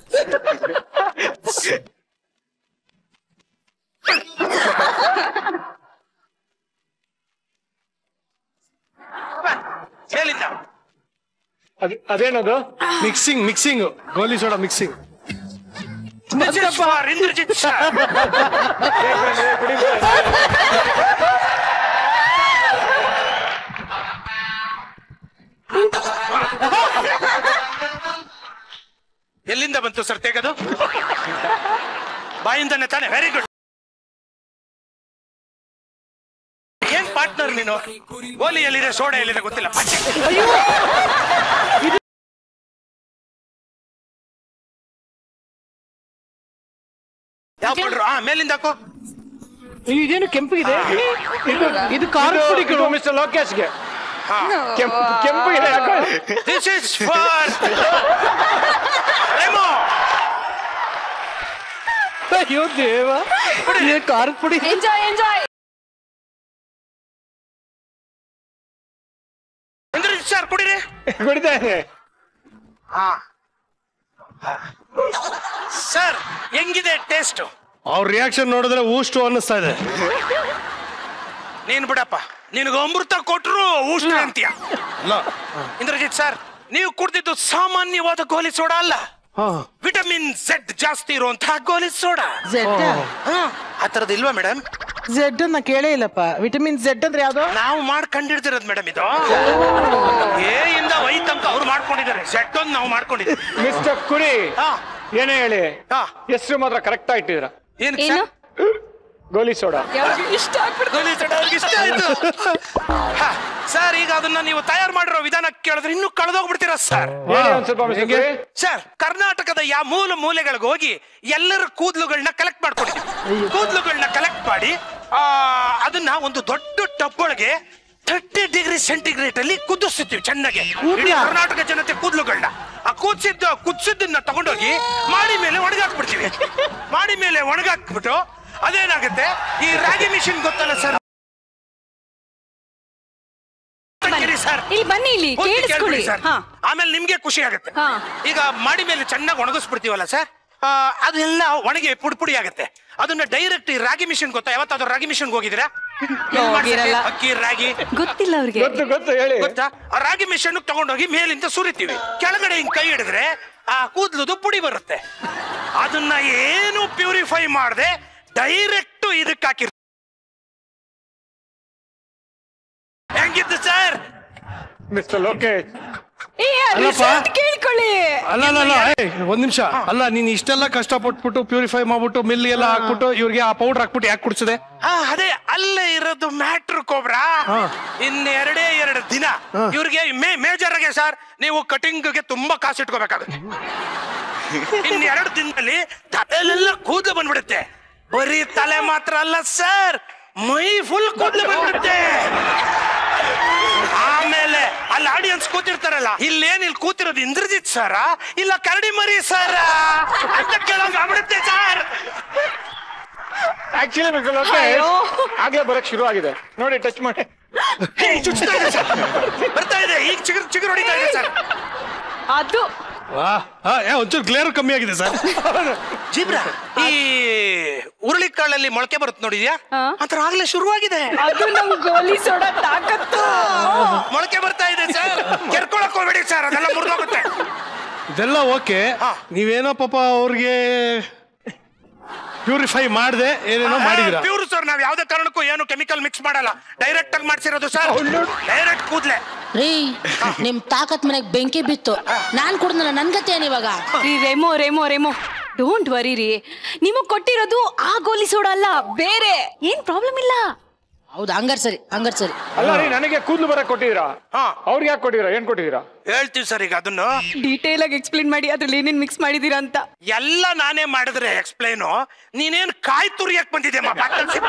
ಮೇಲಿಂದ ಅದ್ ಅದೇನದು mixing mixing goli soda mixing This is for Indrajit sir. ಎಲ್ಲಿಂದ ಬಂತು ಸರ್ ತೆಗೆದು ಬಾಯಿಂದನೇ ತಾನೆ ವೆರಿ ಗುಡ್ ಏನ್ ಪಾರ್ಟ್ನರ್ ನೀನು ಗೋಲಿ ಎಲ್ಲಿದೆ ಸೋಡಾ ಎಲ್ಲಿದೆ ಗೊತ್ತಿಲ್ಲ ಪಚ್ಚೆ. ಯಾವ ಪೌಡ್ರು ಹಾ ಮೇಲಿಂದ ಹಾಕು ಇದೇನು ಕೆಂಪಗಿದೆ ಇದು ಇದು ಖಾರದ ಪುಡಿ ಕಣೋ. ಮಿಸ್ಟರ್ ಲೋಕೇಶ್ಗೆ ಕೆಂಪು ಕೆಂಪು ಇದೆ ಯಾಕೋ ದಿಸ್ ಇಸ್ ಫಾರ್ ರೆಮೋ ಅಯ್ಯೋ ದೇವ ಇದು ಖಾರದ ಪುಡಿ ಎಂಜಾಯ್ ಎಂಜಾಯ್ ಇಂದ್ರಜಿತ್ ಸರ್ ಕುಡಿರಿ ಕುಡಿತಾ ಇದೆ ಸರ್ ಹೆಂಗಿದೆ ಟೇಸ್ಟ್ ಅವ್ರ ರಿಯಾಕ್ಷನ್ ನೋಡಿದ್ರೆ ಊಷ್ಟು ಅನ್ನಿಸ್ತಾ ಇದೆ ನೀನ್ ಬಿಡಪ್ಪ ನಿನಗೆ ಅಮೃತ ಕೊಟ್ರು ಉಷ್ಣ ಅಂತೀಯ ಅಲ್ಲ ಇಂದ್ರಜಿತ್ ಸರ್ ನೀವು ಕುಡ್ದಿದ್ದು ಸಾಮಾನ್ಯವಾದ ಗೋಲಿ ಸೋಡಾ ಅಲ್ಲ ಹಾ ವಿಟಮಿನ್ ಝೆಡ್ ಜಾಸ್ತಿ ಇರುವಂತಹ ಗೋಲಿ ಸೋಡಾ ಝೆಡ್ ಹಾ ಆ ಥರದ್ದು ಇಲ್ವಾ ಮೇಡಮ್ ಝೆಡ್ ನಾ ಕೇಳೇ ಇಲ್ಲಪ್ಪ ವಿಟಮಿನ್ ಝೆಡ್ ಅಂದ್ರೆ ಯಾವ್ದು ನಾವು ಮಾಡಿ ಕಂಡಿಡ್ದಿರೋದು ಮೇಡಮ್ ಇದು ಎ ಇಂದ ವೈ ತನಕ ಅವ್ರು ಮಾಡ್ಕೊಂಡಿದ್ದಾರೆ ಝೆಡ್ ಒಂದು ನಾವು ಮಾಡ್ಕೊಂಡಿದ್ದೀವಿ ಮಿಸ್ಟರ್ ಕುರಿ ಹಾ ಏನೇ ಹೇಳಿ ಹಾ ಹೆಸರು ಮಾತ್ರ ಕರೆಕ್ಟ್ ಆಗಿಟ್ಟಿದ್ರ ಏನು ಏನು ಗೋಲಿ ಸೋಡಾ ಇಷ್ಟ ಆಗ್ಬಿಡ್ತು ಗೋಲಿ ಸೋಡಾ ಅವ್ರಿಗೆ ಇಷ್ಟ ಆಯ್ತು ಹಾ, ಸರ್ ಈಗ ಅದನ್ನ ನೀವು ತಯಾರು ಮಾಡಿರೋ ವಿಧಾನ ಕೇಳಿದ್ರೆ ಇನ್ನೂ ಕಳೆದೋಗ್ಬಿಡ್ತೀರಾ ಸರ್ ಹೇಳಿ ಒಂದ್ ಸ್ವಲ್ಪ ಮಿಸ್ಟರ್ ಕುರಿ ಸರ್ ಕರ್ನಾಟಕದ ಯಾವ ಮೂಲ ಮೂಲೆಗಳಿಗೆ ಹೋಗಿ ಎಲ್ಲರ ಕೂದಲುಗಳನ್ನ ಕಲೆಕ್ಟ್ ಮಾಡ್ಕೊಂಡಿದ್ದೀವಿ ಕೂದಲುಗಳನ್ನ ಕಲೆಕ್ಟ್ ಮಾಡಿ ಆ, ಅದನ್ನ ಒಂದು ದೊಡ್ಡ ಟಬ್ಬೊಳಗೆ ಥರ್ಟಿ ಡಿಗ್ರಿ ಸೆಂಟಿಗ್ರೇಡ್ ಅಲ್ಲಿ ಕುದಿಸ್ತೀವಿ ಚೆನ್ನಾಗಿ ಇಡೀ ಕರ್ನಾಟಕ ಜನತೆ ಕೂದಲುಗಳನ್ನ ಆ ಕುದಿಸಿದ್ದು ಕುದಿಸಿದ್ದನ್ನ ತಗೊಂಡೋಗಿ ಮಾಡಿ ಮೇಲೆ ಒಣಗಾಕ್ಬಿಡ್ತೀವಿ ಮಾಡಿ ಮೇಲೆ ಒಣಗಾಕ್ಬಿಟ್ಟು ಅದೇನಾಗುತ್ತೆ ಈ ರಾಗಿ ಮಿಷಿನ್ ಗೊತ್ತಲ್ಲ ಸರ್ ಸರ್ ಇಲ್ಲಿ ಬನ್ನಿ ಇಲ್ಲಿ ಪೂರ್ತಿ ಕೇಳಿಸ್ಕೊಳ್ಳಿ ಕೇಳ್ಬಿಡಿ ಸರ್. ಹಾ ಆಮೇಲೆ ನಿಮ್ಗೆ ಖುಷಿ ಆಗುತ್ತೆ ಹಾ. ಈಗ ಮಾಡಿ ಮೇಲೆ ಚೆನ್ನಾಗಿ ಒಣಗಿಸ್ಬಿಡ್ತೀವಲ್ಲ ಸರ್ ಆ, ಅದೆಲ್ಲ ಒಣಗಿ ಪುಡಿ ಪುಡಿ ಆಗುತ್ತೆ ಅದನ್ನ ಡೈರೆಕ್ಟ್ ಈ ರಾಗಿ ಮಿಷಿನ್ ಗೊತ್ತಾ ಯಾವತ್ತಾದ್ರೂ ರಾಗಿ ಮಿಷಿನ್ ಹೋಗಿದ್ದೀರಾ ಎಲ್ಲಿ ಮಾಡ್ಸಕ್ಕೆ? ಹೋಗಿರಲ್ಲ. ಅಕ್ಕಿ ರಾಗಿ ಗೊತ್ತಿಲ್ಲ ಅವ್ರಿಗೆ ಗೊತ್ತು ಗೊತ್ತು ಹೇಳಿ ಗೊತ್ತಾ ಆ ರಾಗಿ ಮಿಷನ್ ತಗೊಂಡೋಗಿ ಮೇಲಿಂದ ಸುರಿತೀವಿ ಕೆಳಗಡೆ ಹಿಂಗ್ ಕೈ ಹಿಡಿದ್ರೆ ಆ ಕೂದಲದು ಪುಡಿ ಬರುತ್ತೆ ಅದನ್ನ ಏನು ಪ್ಯೂರಿಫೈ ಮಾಡದೆ ಡೈರೆಕ್ಟ್ ಇದಕ್ಕೆ ಹಾಕಿರ್ ಹೆಂಗಿತ್ತು ಸರ್ ಮಿಸ್ಟರ್ ಲೋಕೇಶ್ ಏ ಅಲ್ಲಪ್ಪ. ರಿಸಲ್ಟ್ ಕೇಳ್ಕೊಳ್ಳಿ ಅಲ್ಲ ಅಲ್ಲ ಅಲ್ಲ ಏಯ್, ಒಂದ್ ನಿಮಿಷ ಅಲ್ಲ ನೀನ್ ಇಷ್ಟೆಲ್ಲ ಕಷ್ಟ ಪಟ್ಬಿಟ್ಟು ಪ್ಯೂರಿಫೈ ಮಾಡ್ಬಿಟ್ಟು ಮಿಲ್ ಎಲ್ಲ ಹಾಕ್ಬಿಟ್ಟು ಇವ್ರಿಗೆ ಆ ಪೌಡರ್ ಹಾಕ್ಬಿಟ್ಟು ಯಾಕೆ ಕುಡ್ಸಿದೆ ಆ, ಅದೇ ಅಲ್ಲೇ ಇರೋದು ಮ್ಯಾಟ್ರ್ ಕೋಬ್ರಾ ಇನ್ನೆರಡೇ ಎರಡು ದಿನ ಇವ್ರಿಗೆ ಮೇ ಮೇಜರ್ ಆಗಿ ಸರ್ ನೀವು ಕಟಿಂಗ್ಗೆ ತುಂಬಾ ಕಾಸು ಇಟ್ಕೋಬೇಕಾಗುತ್ತೆ ಇನ್ನೆರಡು ದಿನದಲ್ಲಿ ತಲೆಲೆಲ್ಲ ಕೂದಲು ಬಂದ್ಬಿಡುತ್ತೆ ಬರೀ ತಲೆ ಮಾತ್ರ ಅಲ್ಲ ಸರ್ ಮೈ ಫುಲ್ ಕೂದಲು ಬಂದ್ಬಿಡುತ್ತೆ ಆಮೇಲೆ ಅಲ್ಲಿ ಆಡಿಯನ್ಸ್ ಕೂತಿರ್ತಾರಲ್ಲ ಇಲ್ಲೇನ್ ಇಲ್ಲಿ ಕೂತಿರೋದು ಇಂದ್ರಜಿತ್ ಸರ ಇಲ್ಲ ಕರಡಿ ಮರಿ ಸರ ಅಂತ ಕೇಳೋಂಗ್ ಆಗ್ಬಿಡುತ್ತೆ ಸರ್ ಆಕ್ಚುಲಿ ಆಗ್ಲೇ ಬರಕ್ ಶುರು ಆಗಿದೆ ನೋಡಿ ಟಚ್ ಮಾಡಿ ಹೇ, ಚುಚ್ತಾ ಇದೆ ಸರ್ ಬರ್ತಾ ಇದೆ ಈಗ ಚಿಗುರು ಚಿಗುರು ಹೊಡಿತಾ ಇದೆ ಸರ್ ಅದು ವಾ ಆ, ಏ, ಒಂಚೂರು ಗ್ಲೇರ್ ಕಮ್ಮಿ ಆಗಿದೆ ಸರ್ ಜೀಬ್ರಾ ಈ ಹುರುಳಿಕಾಳಲ್ಲಿ ಮೊಳಕೆ ಬರುತ್ತೆ ನೋಡಿದ್ಯಾ ಆತರ ಆಗ್ಲೇ ಶುರುವಾಗಿದೆ ಅದು ನಮ್ ಗೋಲಿ ಸೋಡಾ ತಾಕತ್ತು ಮೊಳಕೆ ಬರ್ತಾ ಇದೆ ಸರ್ ಕೆರ್ಕೊಳಕ್ ಹೋಗ್ಬೇಡಿ ಸರ್ ಅದೆಲ್ಲ ಮುರಿದೋಗುತ್ತೆ ಇದೆಲ್ಲ ಓಕೆ ನೀವೇನೋ ಪಾಪ ಅವ್ರಿಗೆ ಪ್ಯೂರಿಫೈ ಮಾಡದೆ ಏನೇನೋ ಮಾಡಿದಿರ ಪ್ಯೂರ್ ಸರ್ ನಾವ್ ಯಾವ್ದೇ ಕಾರಣಕ್ಕೂ ಏನು ಕೆಮಿಕಲ್ ಮಿಕ್ಸ್ ಮಾಡಲ್ಲ ಡೈರೆಕ್ಟ್ ಆಗಿ ಮಾಡ್ಸಿರೋದು ಸರ್ ಡೈರೆಕ್ಟ್ ಕೂದ್ಲೆ ರೀ ನಿಮ್ ತಾಕತ್ ಮನೆಗ್ ಬೆಂಕಿ ಬಿತ್ತು ನಾನ್ ಕುಡ್ದಲ್ಲ ನನ್ ಗತಿ ಏನ್ ಇವಾಗ ಈ Remo Remo Remo don't worry ರೀ ನಿಮಗ್ ಕೊಟ್ಟಿರೋದು ಆ ಗೋಲಿ ಸೋಡಾ ಅಲ್ಲ ಬೇರೆ ಏನ್ ಪ್ರಾಬ್ಲಮ್ ಇಲ್ಲ ಹೌದು ಹಂಗಾರ್ ಸರಿ ಹಂಗಾರ್ ಸರಿ ಅಲ್ಲ ರೀ ನನಗೆ ಕೂದಲು ಬರಕ್ ಕೊಟ್ಟಿದ್ದೀರಾ ಹಾ. ಅವ್ರಿಗೆ ಯಾಕೆ ಕೊಟ್ಟಿದ್ದೀರಾ ಏನ್ ಕೊಟ್ಟಿದ್ದೀರಾ ಹೇಳ್ತೀವಿ ಸರ್ ಈಗ ಅದನ್ನು ಡೀಟೇಲ್ ಆಗಿ ಎಕ್ಸ್ಪ್ಲೇನ್ ಮಾಡಿ ಅದ್ರಲ್ಲಿ ಏನೇನ್ ಮಿಕ್ಸ್ ಮಾಡಿದೀರಾ ಅಂತ ಎಲ್ಲ ನಾನೇ ಮಾಡಿದ್ರೆ ಎಕ್ಸ್ಪ್ಲೈನು ನೀನೇನ್ ಕಾಯಿ ತುರಿಯಕ್ ಬಂದಿದ್ಯಮ್ಮ ಪಾರ್ಟ್ನರ್ಶಿಪ್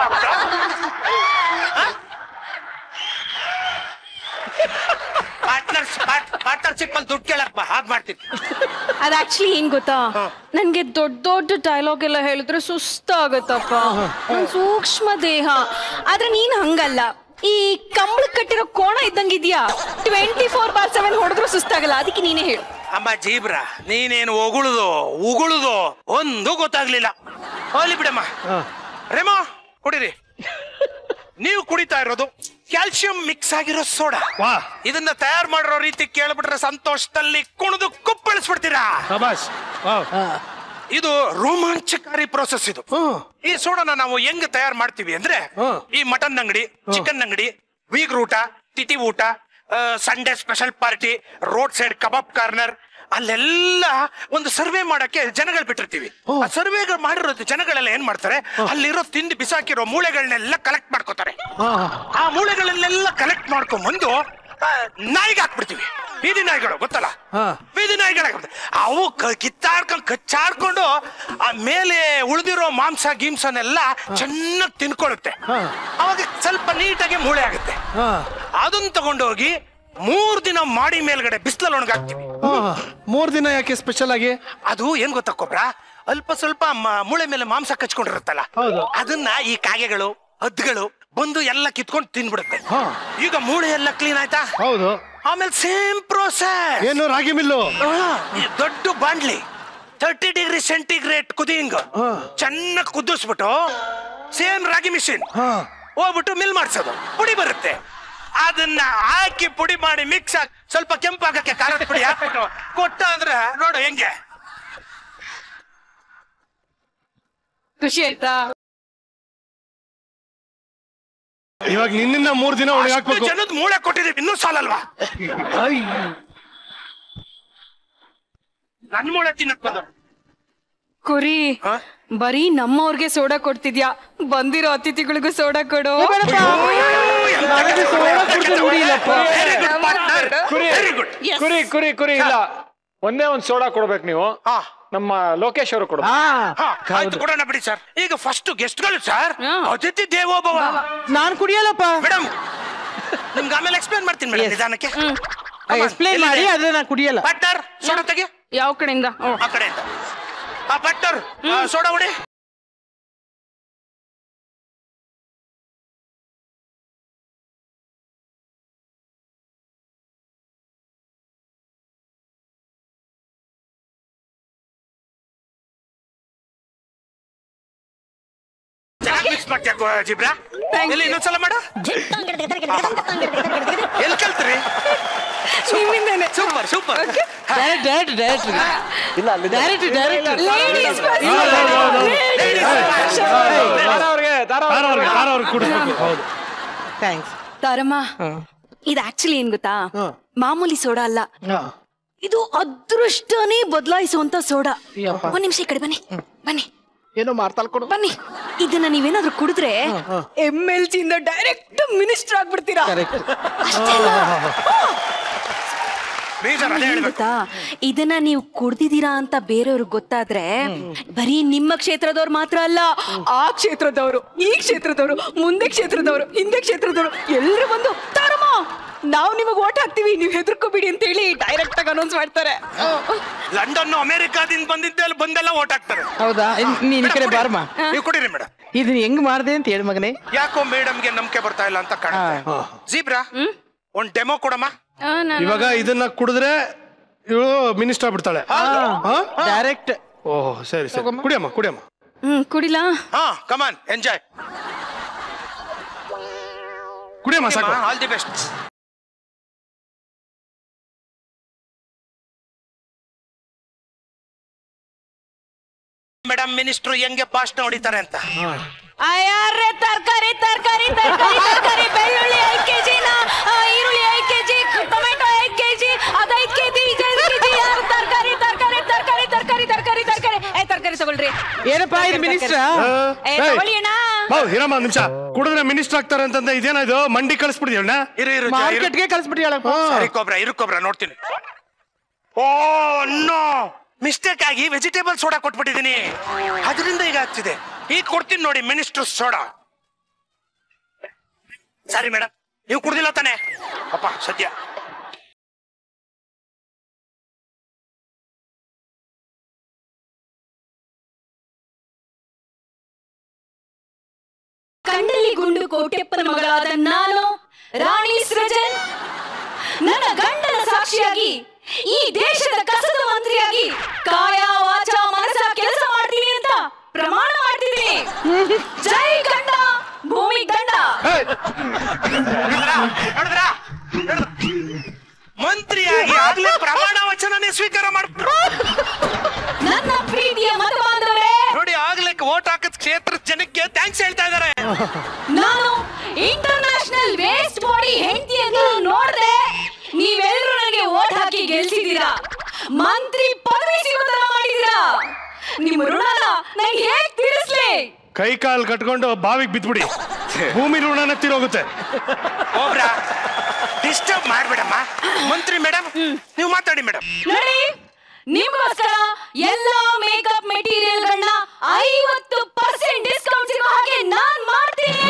ಪಾರ್ಟ್ನರ್ಸ್ ಪಾರ್ಟ್ನರ್ಶಿಪ್ ಅಲ್ಲಿ ದುಡ್ಡು ಕೇಳಕ್ ಬಾ ಹಾಗೆ ಮಾಡ್ತೀನಿ ಅದ್ ಆಕ್ಚುಲಿ ಏನ್ ಗೊತ್ತಾ ನನ್ಗೆ ದೊಡ್ಡ ದೊಡ್ಡ ಡೈಲಾಗ್ ಎಲ್ಲ ಹೇಳಿದ್ರೆ ಸುಸ್ತಾಗತ್ತಪ್ಪ ನನ್ ಸೂಕ್ಷ್ಮ ದೇಹ ಆದ್ರೆ ನೀನ್ ಹಂಗಲ್ಲ ಈ ಕಂಬಳ ಕಟ್ಟಿರೋ ಕೋಣ ಇದ್ದಂಗಿದ್ಯಾ ಟ್ವೆಂಟಿ ಫೋರ್ ಬಾರ್ ಸೆವೆನ್ ಹೊಡೆದ್ರು ಸುಸ್ತಾಗಲ್ಲ ಅದಕ್ಕೆ ನೀನೇ ಹೇಳು ಅಮ್ಮ ಜೀಬ್ರ ನೀನೇನು ಹೊಗುಳುದು ಉಗುಳುದು ಒಂದು ಗೊತ್ತಾಗ್ಲಿಲ್ಲ ಹೋಗ್ಲಿ ಬಿಡಮ್ಮ ರೇಮೋ ಕುಡಿರಿ ನೀವು ಕುಡಿತಾ ಇರೋದು ಕ್ಯಾಲ್ಸಿಯಂ ಮಿಕ್ಸ್ ಆಗಿರೋ ಸೋಡಾ ವಾ ಇದನ್ನ ತಯಾರು ಮಾಡಿರೋ ರೀತಿ ಕೇಳ್ಬಿಟ್ರೆ ಸಂತೋಷದಲ್ಲಿ ಕುಣಿದು ಕುಪ್ಪಳಿಸ್ಬಿಡ್ತೀರಾ ಶಬಾಸ್ ವಾವ್ ಇದು ರೋಮಾಂಚಕಾರಿ ಪ್ರೋಸೆಸ್ ಇದು ಈ ಸೋಡಾನ ನಾವು ಹೆಂಗ್ ತಯಾರು ಮಾಡ್ತೀವಿ ಅಂದ್ರೆ ಹ್ಮ್. ಈ ಮಟನ್ ಅಂಗಡಿ ಚಿಕನ್ ಅಂಗಡಿ ವೀಗ್ರ ಊಟ ತಿಥಿ ಊಟ Sunday special party road side kebab corner ಅಲ್ಲೆಲ್ಲ ಒಂದು ಸರ್ವೆ ಮಾಡಕ್ಕೆ ಜನಗಳು ಬಿಟ್ಟಿರ್ತೀವಿ ಆ ಸರ್ವೆಗಳು ಮಾಡಿರೋ ಜನಗಳೆಲ್ಲ ಏನ್ ಮಾಡ್ತಾರೆ ಅಲ್ಲಿರೋ ತಿಂದು ಬಿಸಾಕಿರೋ ಮೂಳೆಗಳನ್ನೆಲ್ಲ ಕಲೆಕ್ಟ್ ಮಾಡ್ಕೋತಾರೆ ಆ ಮೂಳೆಗಳನ್ನೆಲ್ಲ ಕಲೆಕ್ಟ್ ಮಾಡ್ಕೊಂಡ್ ಬಂದು ಆ, ನಾಯಿಗೆ ಹಾಕ್ಬಿಡ್ತೀವಿ ಬೀದಿ ನಾಯಿಗಳು ಗೊತ್ತಲ್ಲ ಬೀದಿ ನಾಯಿಗಳು ಹಾಕ್ಬಿಡ್ತಾರೆ ಅವು ಕ- ಕಿತ್ತಾಡ್ಕೊಂಡು ಕಚ್ಚಾಡ್ಕೊಂಡು ಆ ಮೇಲೆ ಉಳಿದಿರೋ ಮಾಂಸ ಗೀಂಸನೆಲ್ಲ ಚೆನ್ನಾಗಿ ತಿನ್ಕೊಳ್ಳುತ್ತೆ ಅವಾಗ ಸ್ವಲ್ಪ ನೀಟಾಗಿ ಮೂಳೆ ಆಗುತ್ತೆ ಅದನ್ನ ತಗೊಂಡೋಗಿ ಮೂರ್ ದಿನ ಮಾಡಿ ಮೇಲ್ಗಡೆ ಬಿಸಿಲಲ್ಲಿ ಒಣಗಾಕ್ತಿವಿ ಮೂರ್ ದಿನ ಯಾಕೆ ಸ್ಪೆಷಲ್ ಆಗಿ ಅದು ಏನ್ ಗೊತ್ತಾ ಕೊಬ್ರ ಅಲ್ಪ ಸ್ವಲ್ಪ ಮ- ಮೂಳೆ ಮೇಲೆ ಮಾಂಸ ಕಚ್ಕೊಂಡಿರುತ್ತಲ್ಲ ಹೌದು. ಅದನ್ನ ಈ ಕಾಗೆಗಳು ಹದ್ದುಗಳು ಬಂದು ಎಲ್ಲ ಕಿತ್ಕೊಂಡು ತಿನ್ಬಿಡುತ್ತೆ ಈಗ ಮೂಳೆ ಎಲ್ಲ ಕ್ಲೀನ್ ಆಯ್ತಾ ಹೌದು ಆಮೇಲೆ ಸೇಮ್ ಪ್ರೋಸೆಸ್ ಏನು ರಾಗಿ ಮಿಲ್ಲು ದೊಡ್ಡ ಬಾಂಡ್ಲಿ ತರ್ಟಿ ಡಿಗ್ರಿ ಸೆಂಟಿಗ್ರೇಡ್ ಕುದಿಯಿಂಗ್ ಚೆನ್ನಾಗಿ ಕುದಿಸ್ಬಿಟ್ಟು ಸೇಮ್ ರಾಗಿ ಮಿಷಿನ್ ಹೋಗ್ಬಿಟ್ಟು ಮಿಲ್ ಮಾಡ್ಸೋದು ಪುಡಿ ಬರುತ್ತೆ ಅದನ್ನ ಹಾಕಿ ಪುಡಿ ಮಾಡಿ ಮಿಕ್ಸ್ ಆಗಿ ಸ್ವಲ್ಪ ಕೆಂಪಾಗಕ್ಕೆ ಖಾರದ ಪುಡಿ ಹಾಕ್ಬಿಟ್ಟು ಕೊಟ್ಟ ಅಂದ್ರೆ ನೋಡು ಹೆಂಗೆ ಖುಷಿ ಆಯ್ತಾ ಇವಾಗ ನಿನ್ನಿಂದ ಮೂರ್ ದಿನ ಒಳಗೆ ಅಷ್ಟು ಹಾಕ್ಬೇಕು ಜನದ ಮೂಳೆ ಕೊಟ್ಟಿದ್ದೀವಿ ಇನ್ನೂ ಸಾಲಲ್ವಾ ನನ್ ಮೂಳೆ ತಿನ್ನಕ್ ಬಂದ ಕುರಿ ಬರೀ ನಮ್ಮವ್ರಿಗೆ ಸೋಡಾ ಕೊಡ್ತಿದ್ಯಾ ಬಂದಿರೋ ಅತಿಥಿಗಳಿಗೂ ಸೋಡಾ ಕೊಡು ಕುರಿ ವೆರಿ ಗುಡ್ ಕುರಿ ಕುರಿ ಕುರಿ ಇಲ್ಲ ಒಂದೇ ಒಂದ್ ಸೋಡಾ ಕೊಡ್ಬೇಕು ನೀವು ನಮ್ಮ ಲೋಕೇಶ್ ಅವರು ಕೊಡ್ಬೇಕು ಆಯ್ತು ಕೊಡೋಣ ಬಿಡಿ ಸರ್ ಈಗ ಫಸ್ಟ್ ಗೆಸ್ಟ್ಗಳು ಸರ್ ಅತಿಥಿ ದೇವೋಭವ ನಾನ್ ಕುಡಿಯಲ್ಲಪ್ಪ ಮೇಡಮ್ ನಿಮ್ಗೆ ಆಮೇಲೆ ಎಕ್ಸ್ಪ್ಲೇನ್ ಮಾಡ್ತೀನಿ ಮೇಡಮ್ ನಿಧಾನಕ್ಕೆ ಎಕ್ಸ್ಪ್ಲೇನ್ ಮಾಡಿ ಆದ್ರೆ ನಾನ್ ಕುಡಿಯಲ್ಲ ಬಟ್ಟರ್ ಸೋಡಾ ತೆಗಿ ಯಾವ ಕಡೆಯಿಂದ ಓ. ಆ ಕಡೆಯಿಂದ ಆ ಬಟ್ಟರ್ ಸೋಡಾ ಹೊಡಿ ಚೆನ್ನಾಗಿ ಮಿಕ್ಸ್ ಮಾಡ್ತೀಯ ಜಿಬ್ರಾ ಎಲ್ಲಿ ಇನ್ನೊಂದ್ಸಲ ಮಾಡು ಎಲ್ಲಿ ಕಲ್ತ್ರಿ ನಿಮ್ಮಿಂದನೇ. Super super direct direct direct ಇಲ್ಲ ಅಲ್ಲಿ ಡೈರೆಕ್ಟ್ ಡೈರೆಕ್ಟ್ Ladies first. ತಾರಾ ಅವ್ರಿಗೆ ತಾರಾ ತಾರ ಅವ್ರಿಗೆ ತಾರ ಅವ್ರಿಗೆ ಕುಡಿಸ್ಬೇಕು ಹೌದು ಥ್ಯಾಂಕ್ಸ್ ತಾರಮ್ಮ ಇದು ಆಕ್ಚುಲಿ ಏನ್ ಗೊತ್ತಾ ಮಾಮೂಲಿ ಸೋಡಾ ಅಲ್ಲ ಇದು ಅದೃಷ್ಟನೇ ಬದಲಾಯಿಸುವಂತ ಸೋಡಾ ಯಪ್ಪ. ಒಂದ್ ನಿಮಿಷ ಈ ಕಡೆ ಬನ್ನಿ ಬನ್ನಿ ಏನೋ ಮಾಡ್ತಾಳ್ ಕೊಡು ಬನ್ನಿ ಇದನ್ನ ನೀವೇನಾದ್ರೂ ಕುಡಿದ್ರೆ ಎಂ ಎಲ್ ಸಿ ಇಂದ ಡೈರೆಕ್ಟ್ ಮಿನಿಸ್ಟರ್ ಆಗ್ಬಿಡ್ತೀರಾ ಬೇಜಾರ್ ಅದೇ ಏನ್ ಹೇಳ್ಬೇಕು ಗೊತ್ತಾ ಇದನ್ನ ನೀವು ಕುಡ್ದಿದ್ದೀರಾ ಅಂತ ಬೇರೆಯವ್ರಿಗೆ ಗೊತ್ತಾದ್ರೆ ಬರೀ ನಿಮ್ಮ ಕ್ಷೇತ್ರದವ್ರು ಮಾತ್ರ ಅಲ್ಲ ಆ ಕ್ಷೇತ್ರದವರು ಈ ಕ್ಷೇತ್ರದವರು ಮುಂದೆ ಕ್ಷೇತ್ರದವರು ಹಿಂದೆ ಕ್ಷೇತ್ರದವರು ಎಲ್ಲರೂ ಬಂದು ತಾರಮ್ಮ ನಾವು ನಿಮಗೆ ಓಟ್ ಹಾಕ್ತೀವಿ ನೀವು ಹೆದರ್ಕೋಬಿಡಿ ಅಂತ ಹೇಳಿ ಡೈರೆಕ್ಟ್ ಆಗಿ ಅನೌನ್ಸ್ ಮಾಡ್ತಾರೆ ಲಂಡನ್ ಅಮೆರಿಕಾದಿಂದ ಬಂದಿದ್ದೆ ಅಲ್ಲಿ ಬಂದೆಲ್ಲ ಓಟ್ ಹಾಕ್ತಾರೆ ಹೌದಾ ಇನ್- ನೀನ್ ಈ ಕಡೆ ಬಾರಮ್ಮ ನೀವು ಕೊಡಿರಿ ಮೇಡಮ್ ಇದನ್ನ ಹೆಂಗ್ ಮಾಡ್ದೆ ಅಂತ ಹೇಳಿ ಮಗನೇ ಯಾಕೋ ಮೇಡಮ್ಗೆ ನಂಬಿಕೆ ಬರ್ತಾ ಇಲ್ಲ ಅಂತ ಕಾಣುತ್ತೆ ಜೀಬ್ರಾ ಒಂದ್ ಡೆಮೋ ಕೊಡಮ್ಮ ಇವಾಗ ಇದನ್ನ ಕುಡಿದ್ರೆ ಇವಳು ಮಿನಿಸ್ಟರ್ ಆಗ್ಬಿಡ್ತಾಳೆ ಡೈರೆಕ್ಟ್ ಓಹ್ ಸರಿ ಸರಿ ಕುಡಿಯಮ್ಮ ಕುಡಿಯಮ್ಮ ಹ್ಮ್ ಕುಡಿಲಾ ಹಾ ಕಮಾನ್ ಎಂಜಾಯ್ ಕುಡಿಯಮ್ಮ ಸಾಕು ಆಲ್ ದಿ ಬೆಸ್ಟ್ ಮೇಡಮ್ ಮಿನಿಸ್ಟ್ರು ಹೆಂಗೆ ಭಾಷಣ ಹೊಡಿತಾರೆ ಅಂತ ಅಯ್ಯಾರ್ರೆ ತರಕಾರಿ ತರಕಾರಿ ತರಕಾರಿ ತರಕಾರಿ ಬೆಳ್ಳುಳ್ಳಿ ಐದ್ ಕೆಜಿ ಈರುಳ್ಳಿ ಐದ್ ಕೆಜಿ ಟೊಮೆಟೊ ಐದ್ ಕೆಜಿ ಅದ್ ಐದ್ ಕೆಜಿ ಇದು ಐದ್ ಕೆಜಿ ಯಾರು ತರಕಾರಿ ತರಕಾರಿ ತರಕಾರಿ ತರಕಾರಿ ತರಕಾರಿ ತರಕಾರಿ ಏ ತರಕಾರಿ ತಗೊಳ್ರಿ ಏನಪ್ಪಾ ಇದು ಮಿನಿಸ್ಟ್ರ ಏ ತಗೊಳ್ಳಿ ಅಣ್ಣ ಬಾವ್ ಹಿರಮ್ಮ ಒಂದ್ ನಿಮಿಷ ಕುಡಿದ್ರೆ ಮಿನಿಸ್ಟರ್ ಆಗ್ತಾರೆ ಅಂತಂದ್ರೆ ಇದೇನಾಯ್ತು ಮಂಡಿ ಕಳಿಸ್ಬಿಡ್ತೀವಣ್ಣ ಇರು ಇರು ಜಾ, ಇರು. ಮಾರ್ಕೆಟ್ಗೆ ಕಳ್ಸ್ಬಿಟ್ಟಿಯಾಳಪ್ಪ ಸರಿ ಕೊಬ್ರ ಇರು ಕೊಬ್ರ ನೋಡ್ತೀನಿ ಓ ನೋ ಮಿಸ್ಟೇಕ್ ಆಗಿ ವೆಜಿಟೇಬಲ್ ಸೋಡಾ ಕೊಟ್ಬಿಟ್ಟಿದೀನಿ ಅದರಿಂದ ಈಗ ಆಗ್ತಿದೆ ಈಗ ಕೊಡ್ತೀನಿ ನೋಡಿ ಮಿನಿಸ್ಟರ್ ಸೋಡಾ ಸರಿ ಮೇಡಮ್ ನೀವು ಕುಡ್ದಿಲ್ಲ ತಾನೆ ಅಪ್ಪ ಸದ್ಯ ಕಂಡಲ್ಲಿ ಗುಂಡು ಕೋಟೆಪ್ಪನ ಮಗಳಾದ ನಾನು ರಾಣಿ ಸೃಜನ್ ನನ್ನ ಗಂಡನ ಸಾಕ್ಷಿಯಾಗಿ ಈ ದೇಶದ ಕಸದ ಮಂತ್ರಿಯಾಗಿ ಕಾಯ ವಾಚ ಮನಸ ಕೆಲಸ ಮಾಡ್ತೀನಿ ಅಂತ ಪ್ರಮಾಣ ಮಾಡ್ತಿದ್ದೀನಿ ಜೈ ಗಂಡ ಭೂಮಿ ಗಂಡ ನೋಡಿದ್ರಾ? ನೋಡಿದ್ರಾ? ನೋಡಿದ್ರಾ? ಮಂತ್ರಿಯಾಗಿ ಆಗ್ಲೇ ಪ್ರಮಾಣ ವಚನನೇ ಸ್ವೀಕಾರ ಮಾಡ್ಬಿಟ್ರು ನನ್ನ ಪ್ರೀತಿಯ ಮತ ಬಾಂಧವರೇ ನೋಡಿ ಆಗ್ಲೇ ಓಟ್ ಹಾಕದ್ ಕ್ಷೇತ್ರದ ಜನಕ್ಕೆ ಥ್ಯಾಂಕ್ಸ್ ಹೇಳ್ತಾ ಇದಾರೆ ನಾನು ಇಂಟರ್ನ್ಯಾಷನಲ್ ವೇಸ್ಟ್ ಬಾಡಿ ಹೆಂಡತಿ ಅಂತ ನೋಡ್ದೆ ನೀವೆಲ್ಲರೂ ನನಗೆ ಓಟ್ ಹಾಕಿ ಗೆಲ್ಸಿದ್ದೀರಾ ಮಂತ್ರಿ ಪದವಿ ಸಿಗೋ ತರ ಮಾಡಿದೀರಾ ನಿಮ್ಮ ಋಣನ ನಂಗೆ ಹೇಗ್ ತೀರಿಸ್ಲಿ ಕೈ ಕಾಲ್ ಕಟ್ಕೊಂಡು ಬಾವಿಗೆ ಬಿದ್ಬಿಡಿ ಭೂಮಿ ಋಣನ ತೀರೋಗುತ್ತೆ ಹೋಗ್ರಾ ಡಿಸ್ಟರ್ಬ್ ಮಾಡ್ಬೇಡಮ್ಮ ಮಂತ್ರಿ ಮೇಡಮ್ ನೀವು ಮಾತಾಡಿ ಮೇಡಮ್ ನೋಡಿ ನಿಮ್ಗೋಸ್ಕರ ಎಲ್ಲಾ ಮೇಕಪ್ ಮೆಟೀರಿಯಲ್ಗಳನ್ನ ಐವತ್ತು ಪರ್ಸೆಂಟ್ ಡಿಸ್ಕೌಂಟ್ ಸಿಗೋ ಹಾಗೆ ನಾನ್ ಮಾಡ್ತೀನಿ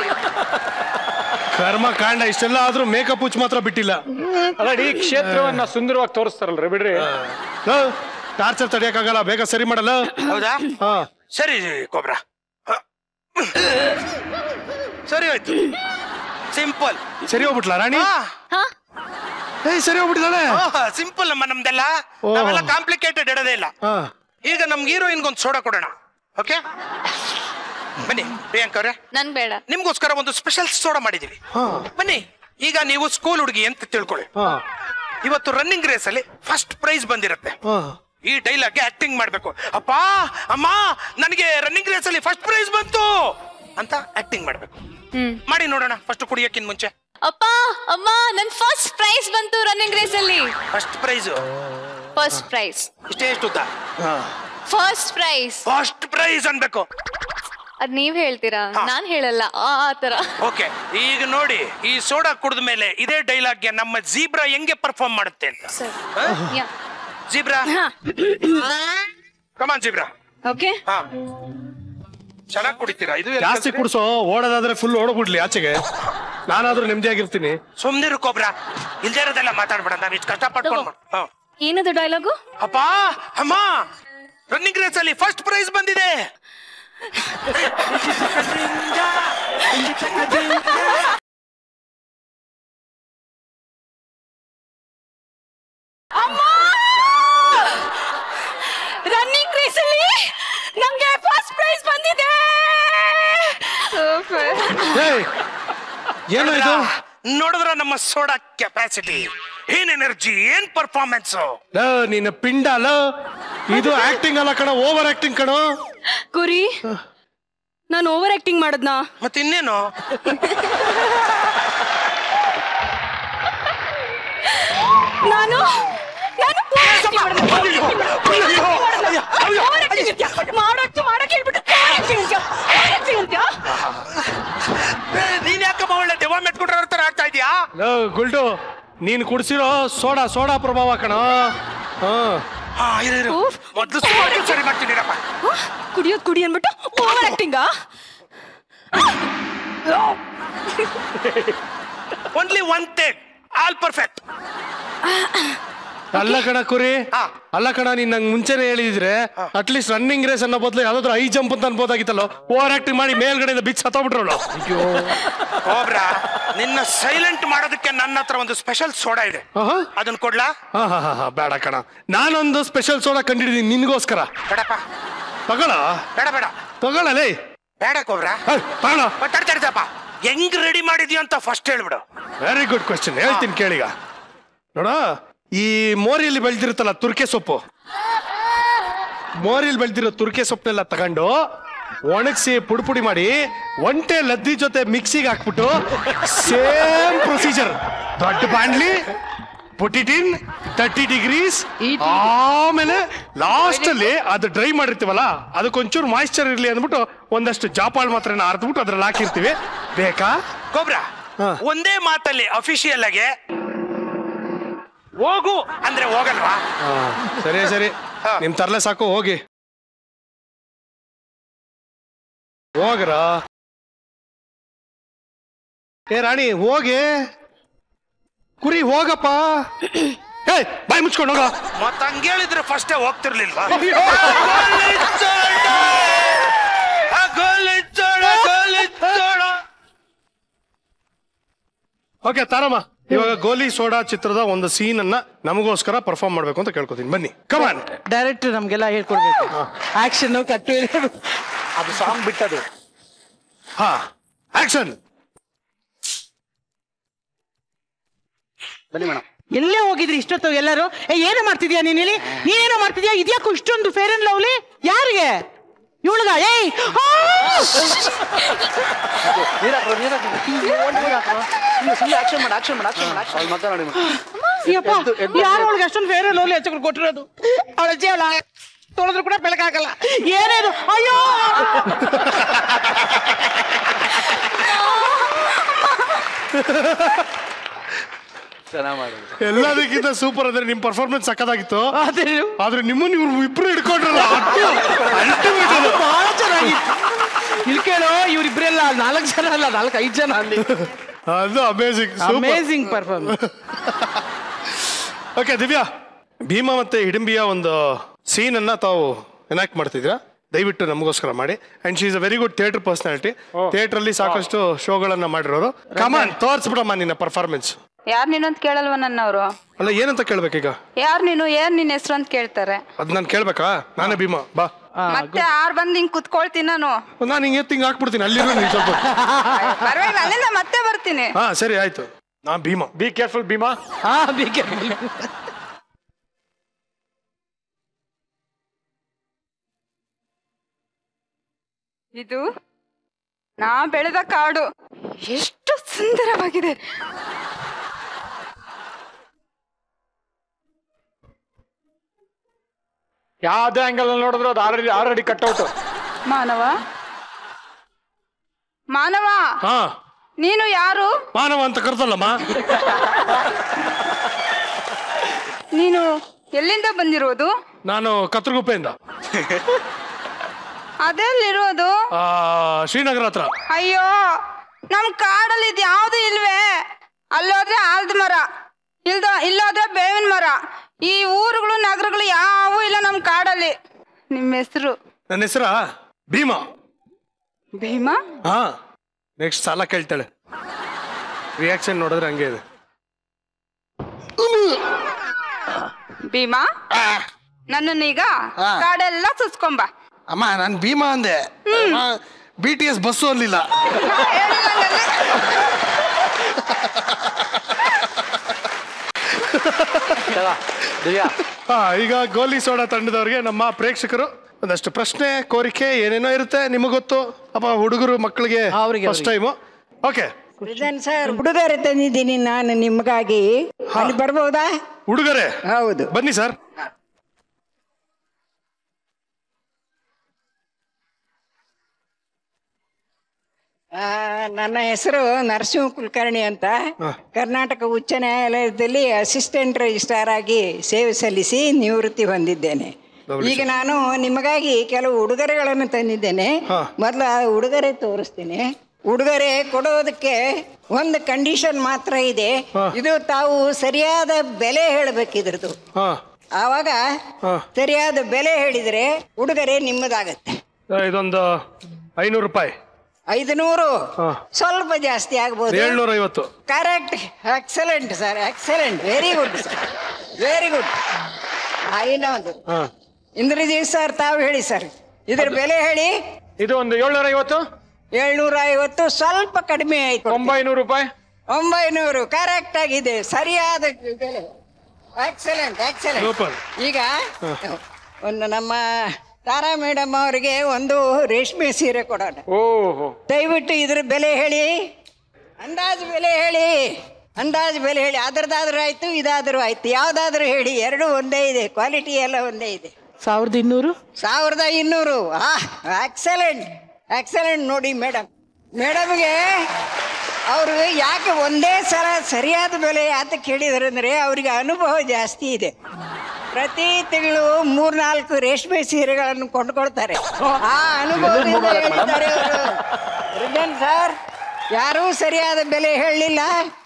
ಕರ್ಮ ಕಾಂಡ ಇಷ್ಟೆಲ್ಲ ಆದ್ರೂ ಮೇಕಪ್ ಹುಚ್ಚು ಮಾತ್ರ ಬಿಟ್ಟಿಲ್ಲ ಅಲ್ಲ ಇಡೀ ಕ್ಷೇತ್ರವನ್ನ ಸುಂದರವಾಗಿ ತೋರಿಸ್ತಾರಲ್ರಿ ಬಿಡ್ರಿ ಟಾರ್ಚರ್ ತಡಿಯಕ್ಕಾಗಲ್ಲ ಬೇಗ ಸರಿ ಮಾಡಲ್ಲ ಹೌದಾ ಹಾ ಸರಿ ಕೊಬ್ರ ಸರಿ ಹೋಯ್ತು ಸಿಂಪಲ್ ಸರಿ ಹೋಗ್ಬಿಟ್ಲಾ ರಾಣಿ ಏಯ್ ಸರಿ ಹೋಗ್ಬಿಟ್ಟಿದ್ದಾಳೆ ಸಿಂಪಲ್ ಅಮ್ಮ ನಮ್ದೆಲ್ಲ ಓ. ನಾವೆಲ್ಲ ಕಾಂಪ್ಲಿಕೇಟೆಡ್ ಇಡೋದೇ ಇಲ್ಲ ಹಾ ಈಗ ನಮ್ಗೆ ಹೀರೋಯಿನ್ಗೊಂದು ಸೋಡಾ ಕೊಡೋಣ ಓಕೆ ಬನ್ನಿ ಪ್ರಿಯಾಂಕ ಅವ್ರೆ ನನ್ ಬೇಡ ನಿಮ್ಗೋಸ್ಕರ ಒಂದು ಸ್ಪೆಷಲ್ ಸೋಡಾ ಮಾಡಿದೀವಿ ಬನ್ನಿ ಈಗ ನೀವು ಸ್ಕೂಲ್ ಹುಡುಗಿ ಅಂತ ತಿಳ್ಕೊಳ್ಳಿ ಹಾ ಇವತ್ತು ರನ್ನಿಂಗ್ ರೇಸ್ ಅಲ್ಲಿ ಫಸ್ಟ್ ಪ್ರೈಸ್ ಬಂದಿರುತ್ತೆ ಹಾ ಈ ಡೈಲಾಗ್ಗೆ ಆಕ್ಟಿಂಗ್ ಮಾಡ್ಬೇಕು ಅಪ್ಪ ಅಮ್ಮ ನನಗೆ ರನ್ನಿಂಗ್ ರೇಸ್ ಅಲ್ಲಿ ಫಸ್ಟ್ ಪ್ರೈಸ್ ಬಂತು ಅಂತ ಆಕ್ಟಿಂಗ್ ಮಾಡ್ಬೇಕು ಮಾಡಿ ನೋಡೋಣ ಫಸ್ಟ್ ಕುಡಿಯಕ್ಕಿಂತ ಮುಂಚೆ ಅಪ್ಪ ಅಮ್ಮ ನನ್ ಫಸ್ಟ್ ಪ್ರೈಸ್ ಬಂತು ರನ್ನಿಂಗ್ ರೇಸ್ ಅಲ್ಲಿ ಫಸ್ಟ್ ಪ್ರೈಸ್ ಫಸ್ಟ್ ಪ್ರೈಸ್ ಇಷ್ಟೇ ಎಷ್ಟು ಉದ್ದ ಫಸ್ಟ್ ಪ್ರೈಸ್ ಫಸ್ಟ್ ಪ್ರೈಸ್ ಅನ್ಬೇಕು ಅದ್ ನೀವ್ ಹೇಳ್ತೀರಾ ನಾನ್ ಹೇಳಲ್ಲ ಆ ಆ ತರ ಓಕೆ ಈಗ ನೋಡಿ ಈ ಸೋಡಾ ಕುಡಿದ ಮೇಲೆ ಇದೇ ಡೈಲಾಗ್ಗೆ ನಮ್ಮ ಜೀಬ್ರಾ ಹೆಂಗೆ ಪರ್ಫಾರ್ಮ್ ಮಾಡುತ್ತೆ ಅಂತ yeah. Zebra come on zebra okay ಹಾ ಚೆನ್ನಾಗಿ ಕುಡಿತೀರಾ ಇದು ಜಾಸ್ತಿ ಕುಡ್ಸೋ ಓಡೋದಾದ್ರೆ ಫುಲ್ ಓಡೋಗ್ಬಿಡ್ಲಿ ಆಚೆಗೆ ನಾನಾದ್ರೂ ನೆಮ್ಮದಿಯಾಗಿರ್ತೀನಿ ಸುಮ್ನಿರು ಕೋಬ್ರಾ ಇಲ್ದೇ ಇರೋದೆಲ್ಲ ಮಾತಾಡ್ಬೇಡ ನಾವ್ ಇಷ್ಟು ಕಷ್ಟ ಪಟ್ಕೊಂಡು ಹಾ ಏನದು ಡೈಲಾಗು ಅಪ್ಪ ಅಮ್ಮ ರನ್ನಿಂಗ್ ರೇಸ್ ಅಲ್ಲಿ ಫಸ್ಟ್ ಪ್ರೈಸ್ ಬಂದಿದೆ ರನ್ನಿಂಗ್ ರೇಸ್ ಅಲ್ಲಿ ನಂಗೆ ಫಸ್ಟ್ ಪ್ರೈಸ್ ಬಂದಿದೆ ಏಯ್ ಏನು ಇದು ನೋಡಿದ್ರ ನಮ್ಮ ಸೋಡಾ ಕೆಪಾಸಿಟಿ ಏನ್ ಎನರ್ಜಿ ಏನ್ ಪರ್ಫಾರ್ಮೆನ್ಸ್ ಲ, ನಿನ್ನ ಪಿಂಡ ಅಲ್ಲ ಇದು ಆಕ್ಟಿಂಗ್ ಅಲ್ಲ ಕಣ ಓವರ್ ಆಕ್ಟಿಂಗ್ ಕಣೋ ಕುರಿ ನಾನು ಓವರ್ ಆಕ್ಟಿಂಗ್ ಮಾಡದ್ನಾ ಮತ್ತೆ ಇನ್ನೇನು ನಾನು ನಾನು ಮಾಡಕ್ಕೆ ಮಾಡಕ್ಕೆ ಹೇಳ್ಬಿಟ್ಟು ನೀನ್ ಯಾಕಮ್ಮ ಒಳ್ಳೆ ದೆವ್ವ ಮೆಟ್ಕೊಂಡ್ರ ತರ ಆಗ್ತಾ ಇದೀಯಾ ಲೋ, ಗುಲ್ಡು ನೀನ್ ಕುಡ್ಸಿರೋ ಸೋಡಾ ಸೋಡಾ ಪ್ರಭಾವ ಕಣ ಹಾ ಹಾ ಇರು ಇರು ಮೊದ್ಲು ಸುಮಾರು ಸರಿ ಮಾಡ್ತೀನಿರಪ್ಪ ಕುಡಿಯೋದ್ ಕುಡಿ ಅನ್ಬಿಟ್ಟು over acting only one take all perfect ಅಲ್ಲ ಕಣ ಕುರಿ ಅಲ್ಲ ಕಣ ನೀನ್ ನಂಗೆ ಮುಂಚೆನೆ ಹೇಳಿದ್ರೆ ಅಟ್ಲೀಸ್ಟ್ ರನ್ನಿಂಗ್ ರೇಸ್ ಅನ್ನೋ ಬದಲು ಯಾವ್ದಾದ್ರು ಐ ಜಂಪ್ ಅಂತ ಅನ್ಬೋದಾಗಿತ್ತಲ್ಲ ಓವರ್ ಆಕ್ಟಿಂಗ್ ಮಾಡಿ ಮೇಲ್ಗಡೆಯಿಂದ ಬಿಚ್ ಸತ್ತೋಗ್ಬಿಟ್ರಲ್ಲ ಹೋಬ್ರಾ ನಿನ್ನ ಸೈಲೆಂಟ್ ಮಾಡೋದಕ್ಕೆ ನನ್ನ ಹತ್ರ ಒಂದು ಸ್ಪೆಷಲ್ ಸೋಡಾ ಇದೆ ಅದನ್ನ ಕೊಡ್ಲಾ ಹಾ ಹಾ ಹಾ ಹಾ ಬೇಡ ಕಣ ನಾನೊಂದು ಸ್ಪೆಷಲ್ ಸೋಡಾ ಕಂಡಿದ್ದೀನಿ ನಿನ್ಗೋಸ್ಕರ ಬೇಡಪ್ಪ ತಗೊಳ ಬೇಡ ಬೇಡ ತಗೊಳ್ಳಲೇ ಬೇಡ ಕೋಬ್ರಾ ತಗೊಳ ತಡ್ತಪ್ಪ ಹೆಂಗ್ ರೆಡಿ ಮಾಡಿದ್ಯೋ ಅಂತ ಫಸ್ಟ್ ಹೇಳ್ಬಿಡು ವೆರಿ ಗುಡ್ ಕ್ವಶನ್ ಹೇಳ್ತೀನಿ ಕೇಳಿಗ ನೋಡ ಈ ಮೋರಿಯಲ್ಲಿ ಬೆಳೆದಿರುತ್ತಲ್ಲ ತುರ್ಕೆ ಸೊಪ್ಪು ಮೋರಿಯಲ್ಲಿ ಬೆಳೆದಿರೋ ತುರ್ಕೆ ಸೊಪ್ಪನ್ನೆಲ್ಲ ತಗೊಂಡು ಒಣಗಿಸಿ ಪುಡಿ ಪುಡಿ ಮಾಡಿ ಒಂಟೆ ಲದ್ದಿ ಜೊತೆ ಮಿಕ್ಸಿಗೆ ಹಾಕ್ಬಿಟ್ಟು ಸೇಮ್ ಪ್ರೊಸೀಜರ್ ದೊಡ್ಡ ಬಾಂಡ್ಲಿ put it in thirty degrees ಆಮೇಲೆ ಲಾಸ್ಟ್ ಅಲ್ಲಿ ಅದು ಡ್ರೈ ಮಾಡಿರ್ತೀವಲ್ಲ ಅದಕ್ಕೊಂಚೂರು ಮಾಯಿಶ್ಚರ್ ಇರ್ಲಿ ಅಂದ್ಬಿಟ್ಟು ಒಂದಷ್ಟು ಜಾಪಾಳ್ ಮಾತ್ರ ಅರ್ದ್ಬಿಟ್ಟು ಅದ್ರಲ್ಲಿ ಹಾಕಿರ್ತೀವಿ ಬೇಕಾ ಕೋಬ್ರಾ ಒಂದೇ ಮಾತಲ್ಲಿ ಅಫಿಷಿಯಲ್ ಆಗಿ ಹೋಗು ಅಂದ್ರೆ ಹೋಗಲ್ವಾ ಹಾ, ಸರಿ ಸರಿ ನಿಮ್ ತರ್ಲೆ ಸಾಕು ಹೋಗಿ ಹೋಗ್ರ ಏ ರಾಣಿ ಹೋಗಿ ಕುರಿ ಹೋಗಪ್ಪ ಏ ಬಾಯಿ ಮುಚ್ಕೊಂಡು ಹೋಗ ಮತ್ತ ಹಂಗ ಹೇಳಿದ್ರೆ ಫಸ್ಟೇ ಹೋಗ್ತಿರ್ಲಿಲ್ವಾ ಓಕೆ ತಾರಮ್ಮ ಇವಾಗ ಗೋಲಿ ಸೋಡಾ ಚಿತ್ರದ ಒಂದು ಸೀನ್ ಅನ್ನ ನಮಗೋಸ್ಕರ ಪರ್ಫಾರ್ಮ್ ಮಾಡ್ಬೇಕು ಅಂತ ಕೇಳ್ಕೊತೀನಿ ಬನ್ನಿ ಕಮಾನ್ ಡೈರೆಕ್ಟ್ ನಮ್ಗೆಲ್ಲ ಹೇಳ್ಕೊಡ್ಬೇಕು ಆಕ್ಷನ್ ಕಟ್ಟು ಅದು ಸಾಂಗ್ ಬಿಟ್ಟದು ಹಾ ಆಕ್ಷನ್ ಬನ್ನಿ ಮೇಡಮ್ ಎಲ್ಲೇ ಹೋಗಿದ್ರಿ ಇಷ್ಟೊತ್ತು ಎಲ್ಲರೂ ಏ ಏನು ಮಾಡ್ತಿದ್ಯಾ ನೀನ್ ಇಲ್ಲಿ ನೀನೇನೋ ಮಾಡ್ತಿದ್ಯಾ ಇದ್ಯಾಕೋ ಇಷ್ಟೊಂದು ಫೇರ್ ಅಂಡ್ ಲವ್ಲಿ ಯಾರಿಗೆ ಇವಳಿಗ ಏಯ್ ಆ! ನೀರಾಕ್ರು ನೀರಾಕ್ರು ಸುಮ್ಮನೆ ಆಕ್ಷನ್ ಮಾಡಿ ಆಕ್ಷನ್ ಮಾಡಿ ಆಕ್ಷನ್ ಮಾಡಿ ಆಕ್ಷನ್ ಮಾತಾಡಿ ಯಪ್ಪ, ಯಾರು ಅವಳಿಗೆ ಅಷ್ಟೊಂದು ಫೇರ್ ಅಂಡ್ ಲವ್ಲಿ ಹಚ್ಚಗಳು ಕೊಟ್ಟಿರೋದು ಅವಳ ಅಜ್ಜಿ ಅವಳ ತೊಳೆದ್ರು ಕೂಡ ಬೆಳಕಾಗಲ್ಲ ಏನೇದು ಅಯ್ಯೋ ಚೆನ್ನಾಗಿ ಮಾಡಿದ್ರು ಎಲ್ಲದಕ್ಕಿಂತ ಸೂಪರ್ ಅಂದ್ರೆ ನಿಮ್ ಪರ್ಫಾರ್ಮೆನ್ಸ್ ಸಕ್ಕದಾಗಿತ್ತು ಆದ್ರೆ ನಿಮ್ಮನ್ನ ಇವ್ರು ಇಬ್ರು ಹಿಡ್ಕೊಂಡ್ರಲ್ಲ ಅದು ಬಹಳ ಚೆನ್ನಾಗಿತ್ತು ಇಲ್ಲಿ ಕೇಳೋ ಇವ್ರಿಬ್ರೆಲ್ಲ ನಾಲ್ಕು ಜನ ಅಲ್ಲ ನಾಲ್ಕು ಐದು ಜನ ಅಲ್ಲಿ ಅದು amazing amazing performance okay Divya Bhima ಮತ್ತೆ ಹಿಡಿಂಬಿಯ ಒಂದು ಸೀನ್ ಅನ್ನ ತಾವು ಎನಾಕ್ಟ್ ಮಾಡ್ತಿದ್ದೀರಾ ದಯವಿಟ್ಟು ನಮಗೋಸ್ಕರ ಮಾಡಿ and she is a very good theatre personality theatre ಅಲ್ಲಿ ಸಾಕಷ್ಟು ಶೋಗಳನ್ನ ಮಾಡಿರೋರು ಕಮಾನ್ ತೋರ್ಸ್ಬಿಡಮ್ಮ ನಿನ್ನ ಪರ್ಫಾರ್ಮೆನ್ಸ್ ಯಾರ್ ನೀನು ಅಂತ ಕೇಳಲ್ವ ನನ್ನವರು ಅಲ್ಲ ಏನಂತ ಕೇಳ್ಬೇಕೀಗ ಯಾರ್ ನೀನು ಏನ್ ನಿನ್ ಹೆಸರು ಅಂತ ಕೇಳ್ತಾರೆ ಅದ್ ನಾನು ಕೇಳ್ಬೇಕಾ ನಾನೇ ಭೀಮಾ ಬಾ ಮತ್ತೆ ಆರ್ ಬಂದ್ ಹಿಂಗ್ ಕುತ್ಕೊಳ್ತೀನಿ ನಾನು ನಾನು ಹಿಂಗೆ ತಿಂಗ್ ಹಾಕ್ಬಿಡ್ತೀನಿ ಅಲ್ಲಿರೋ ನೀನ್ ಸ್ವಲ್ಪ ಪರವಾಗಿಲ್ಲ ಅಲ್ಲಿಂದ ಮತ್ತೆ ಬರ್ತೀನಿ ಹಾ ಸರಿ ಆಯ್ತು ನಾ ಭೀಮಾ ಬಿ ಕೇರ್ಫುಲ್ ಭೀಮಾ ಹಾ ಬಿ ಕೇರ್ಫುಲ್ ಇದು ನಾ ಬೆಳೆದ ಕಾಡು ಎಷ್ಟು ಸುಂದರವಾಗಿದೆ ಯಾವ್ದೇ ಆಂಗಲ್ ಅಲ್ಲಿ ನೋಡಿದ್ರು ಅದು ಆಲ್ರೆಡಿ ಆಲ್ರೆಡಿ ಕಟ್ಔಟ್ ಮಾನವ ಮಾನವ ಹಾ ನೀನು ಯಾರು ಮಾನವ ಅಂತ ಕರ್ತಲ್ಲಮ್ಮ ನೀನು ಎಲ್ಲಿಂದ ಬಂದಿರೋದು ನಾನು ಕತ್ರಗುಪ್ಪೆಯಿಂದ ಅದೆಲ್ಲಿರೋದು ಆ, ಶ್ರೀನಗರ ಹತ್ರ ಅಯ್ಯೋ ನಮ್ ಕಾಡಲ್ಲಿ ಇದು ಯಾವ್ದು ಇಲ್ವೇ ಅಲ್ಲೋದ್ರೆ ಆಲ್ದ ಮರ ಇಲ್ದ ಇಲ್ಲೋದ್ರೆ ಬೇವಿನ ಮರ ಈ ಊರುಗಳು ನಗರಗಳು ಯಾವೂ ಇಲ್ಲ ನಮ್ ಕಾಡಲ್ಲಿ ನಿಮ್ಮ ಹೆಸರು ನನ್ನ ಹೆಸರ ಭೀಮಾ ಭೀಮಾ ಹಾ ನೆಕ್ಸ್ಟ್ ಸಾಲ ಕೇಳ್ತಾಳೆ ರಿಯಾಕ್ಷನ್ ನೋಡಿದ್ರೆ ಹಂಗೆ ಇದೆ ಭೀಮಾ ನನ್ನನ್ನೀಗ ಕಾಡೆಲ್ಲ ಸುಸ್ಕೊಂಬ ಅಮ್ಮ ನಾನು ಭೀಮಾ ಅಂದೆ ಬಿ ಟಿ ಎಸ್ ಬಸ್ಸು ಅಲ್ಲಿಲ್ಲ ದಿವ್ಯಾ ಹಾ ಈಗ ಗೋಲಿ ಸೋಡಾ ತಂಡದವ್ರಿಗೆ ನಮ್ಮ ಪ್ರೇಕ್ಷಕರು ಒಂದಷ್ಟು ಪ್ರಶ್ನೆ ಕೋರಿಕೆ ಏನೇನೋ ಇರುತ್ತೆ ನಿಮಗೆ ಗೊತ್ತು ಅಪ್ಪ ಹುಡುಗರು ಮಕ್ಕಳಿಗೆ ಅವ್ರಿಗೆ, ಫಸ್ಟ್ ಟೈಮು ಓಕೆ ಇದನ್ ಸರ್ ಹುಡುಗರೆ ತಂದಿದ್ದೀನಿ ನಾನು ನಿಮಗಾಗಿ ಅಲ್ಲಿ ಬರ್ಬೋದಾ ಹುಡುಗರೇ ಹೌದು ಬನ್ನಿ ಸರ್ ಆ, ನನ್ನ ಹೆಸರು ನರಸಿಂಹ ಕುಲಕರ್ಣಿ ಅಂತ ಕರ್ನಾಟಕ ಉಚ್ಚ ನ್ಯಾಯಾಲಯದಲ್ಲಿ ಅಸಿಸ್ಟೆಂಟ್ ರಿಜಿಸ್ಟ್ರಾರ್ ಆಗಿ ಸೇವೆ ಸಲ್ಲಿಸಿ ನಿವೃತ್ತಿ ಹೊಂದಿದ್ದೇನೆ ಈಗ ನಾನು ನಿಮಗಾಗಿ ಕೆಲವು ಉಡುಗೊರೆಗಳನ್ನು ತಂದಿದ್ದೇನೆ ಮೊದಲು ಆ ಉಡುಗೊರೆ ತೋರಿಸ್ತೀನಿ ಉಡುಗೊರೆ ಕೊಡೋದಕ್ಕೆ ಒಂದು ಕಂಡೀಷನ್ ಮಾತ್ರ ಇದೆ ಇದು ತಾವು ಸರಿಯಾದ ಬೆಲೆ ಹೇಳಬೇಕಿದ್ರದ್ದು ಹಾ ಆವಾಗ ಸರಿಯಾದ ಬೆಲೆ ಹೇಳಿದ್ರೆ ಉಡುಗೊರೆ ನಿಮ್ಮದಾಗತ್ತೆ ಇದೊಂದು ಐನೂರು ರೂಪಾಯಿ ಐದುನೂರು ಹಾ. ಸ್ವಲ್ಪ ಜಾಸ್ತಿ ಆಗ್ಬೋದು ಏಳ್ನೂರ ಐವತ್ತು correct excellent sir excellent very good sir very good ಇನ್ನೊಂದು ಹಾ ಇಂದ್ರಜಿತ್ ಸರ್ ತಾವು ಹೇಳಿ ಸರ್ ಇದ್ರ ಬೆಲೆ ಹೇಳಿ ಇದು ಒಂದು ಏಳ್ನೂರ ಐವತ್ತು ಏಳ್ನೂರ ಐವತ್ತು ಸ್ವಲ್ಪ ಕಡಿಮೆ ಆಯ್ತು ಒಂಬೈನೂರು ರೂಪಾಯಿ ಒಂಬೈನೂರು ಕರೆಕ್ಟ್ ಆಗಿದೆ ಸರಿಯಾದ ಬೆಲೆ ಎಕ್ಸಲೆಂಟ್ ಎಕ್ಸಲೆಂಟ್ ಸೂಪರ್ ಈಗ ಒಂದು ನಮ್ಮ ತಾರಾ ಮೇಡಮ್ ಅವರಿಗೆ ಒಂದು ರೇಷ್ಮೆ ಸೀರೆ ಕೊಡೋಣ ಓಹೋ ದಯವಿಟ್ಟು ಇದ್ರ ಬೆಲೆ ಹೇಳಿ ಅಂದಾಜು ಬೆಲೆ ಹೇಳಿ ಅಂದಾಜು ಬೆಲೆ ಹೇಳಿ ಅದ್ರದ್ದಾದ್ರೂ ಆಯ್ತು ಇದಾದ್ರೂ ಆಯ್ತು ಯಾವ್ದಾದ್ರೂ ಹೇಳಿ ಎರಡು ಒಂದೇ ಇದೆ ಕ್ವಾಲಿಟಿ ಎಲ್ಲ ಒಂದೇ ಇದೆ ಸಾವಿರದ ಇನ್ನೂರು ಸಾವಿರದ ಇನ್ನೂರು ಆ ಎಕ್ಸಲೆಂಟ್ ಎಕ್ಸಲೆಂಟ್ ನೋಡಿ ಮೇಡಮ್ ಮೇಡಮ್ಗೆ ಅವರು ಯಾಕೆ ಒಂದೇ ಸಲ ಸರಿಯಾದ ಬೆಲೆ ಯಾತಕ್ಕೆ ಹೇಳಿದ್ರು ಅಂದರೆ ಅವರಿಗೆ ಅನುಭವ ಜಾಸ್ತಿ ಇದೆ ಪ್ರತಿ ತಿಂಗಳು ಮೂರ್ನಾಲ್ಕು ರೇಷ್ಮೆ ಸೀರೆಗಳನ್ನು ಕೊಂಡ್ಕೊಳ್ತಾರೆ ಆ ಅನುಭವದಿಂದ ಹೇಳಿದ್ದಾರೆ ಅವರು ರಿಜನ್ ಸರ್ ಯಾರೂ ಸರಿಯಾದ ಬೆಲೆ ಹೇಳಲಿಲ್ಲ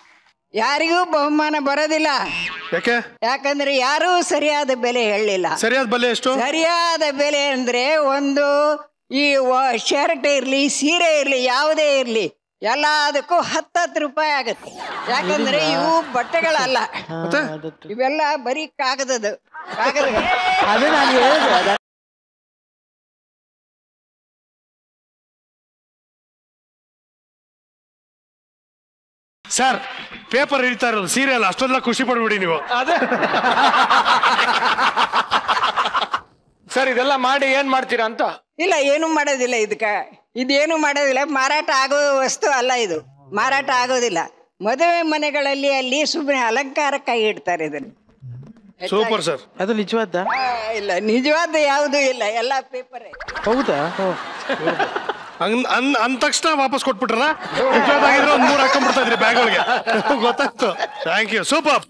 ಯಾರಿಗೂ ಬಹುಮಾನ ಬರೋದಿಲ್ಲ ಯಾಕೆ ಯಾಕಂದ್ರೆ ಯಾರೂ ಸರಿಯಾದ ಬೆಲೆ ಹೇಳಲಿಲ್ಲ ಸರಿಯಾದ ಬೆಲೆ ಎಷ್ಟು ಸರಿಯಾದ ಬೆಲೆ ಅಂದ್ರೆ ಒಂದು ಈ ಶರ್ಟ್ ಇರ್ಲಿ ಸೀರೆ ಇರ್ಲಿ ಯಾವುದೇ ಇರ್ಲಿ ಎಲ್ಲದಕ್ಕೂ ಹತ್ತತ್ತು ರೂಪಾಯಿ ಆಗುತ್ತೆ ಯಾಕಂದ್ರೆ ಇವು ಬಟ್ಟೆಗಳಲ್ಲ ಇವೆಲ್ಲ ಬರೀ ಕಾಗದದ ಕಾಗದ ಅದೇ ನಾನು ಹೇಳಿದೆ ಅದ- ಸರ್ ಪೇಪರ್ ಹಿಡಿತಾ ಇರೋದು ಸೀರಿಯಲ್ ಅಷ್ಟೊಂದೆಲ್ಲ ಖುಷಿ ಪಡ್ಬಿಡಿ ನೀವು ಅದೇ ಸರ್ ಇದೆಲ್ಲ ಮಾಡಿ ಏನ್ ಮಾಡ್ತೀರಾ ಅಂತ ಇಲ್ಲ ಏನು ಮಾಡೋದಿಲ್ಲ ಇದಕ್ಕ ಇದೇನು ಮಾಡೋದಿಲ್ಲ ಮಾರಾಟ ಆಗೋ ವಸ್ತು ಅಲ್ಲ ಇದು ಮಾರಾಟ ಆಗೋದಿಲ್ಲ ಮದುವೆ ಮನೆಗಳಲ್ಲಿ ಅಲ್ಲಿ ಸುಮ್ಮನೆ ಅಲಂಕಾರಕ್ಕಾಗಿ ಇಡ್ತಾರೆ ಇದನ್ನು ಸೂಪರ್ ಸರ್ ಅದು ನಿಜವಾದ ಆ, ಇಲ್ಲ ನಿಜವಾದ ಯಾವುದೂ ಇಲ್ಲ ಎಲ್ಲ ಪೇಪರೇ ಹೌದಾ ಹಂಗ್ ಅನ್ ಅಂದ ತಕ್ಷಣ ವಾಪಸ್ ಕೊಟ್ಬಿಟ್ರಲ್ಲ ನಿಜವಾದಾಗಿದ್ರೆ ಒಂದ್ ಮೂರು ಹಾಕೊಂಡ್ಬಿಡ್ತಾ ಇದ್ರಿ ಬ್ಯಾಗ್ ಒಳಗೆ ಗೊತ್ತಾಯ್ತು thank you super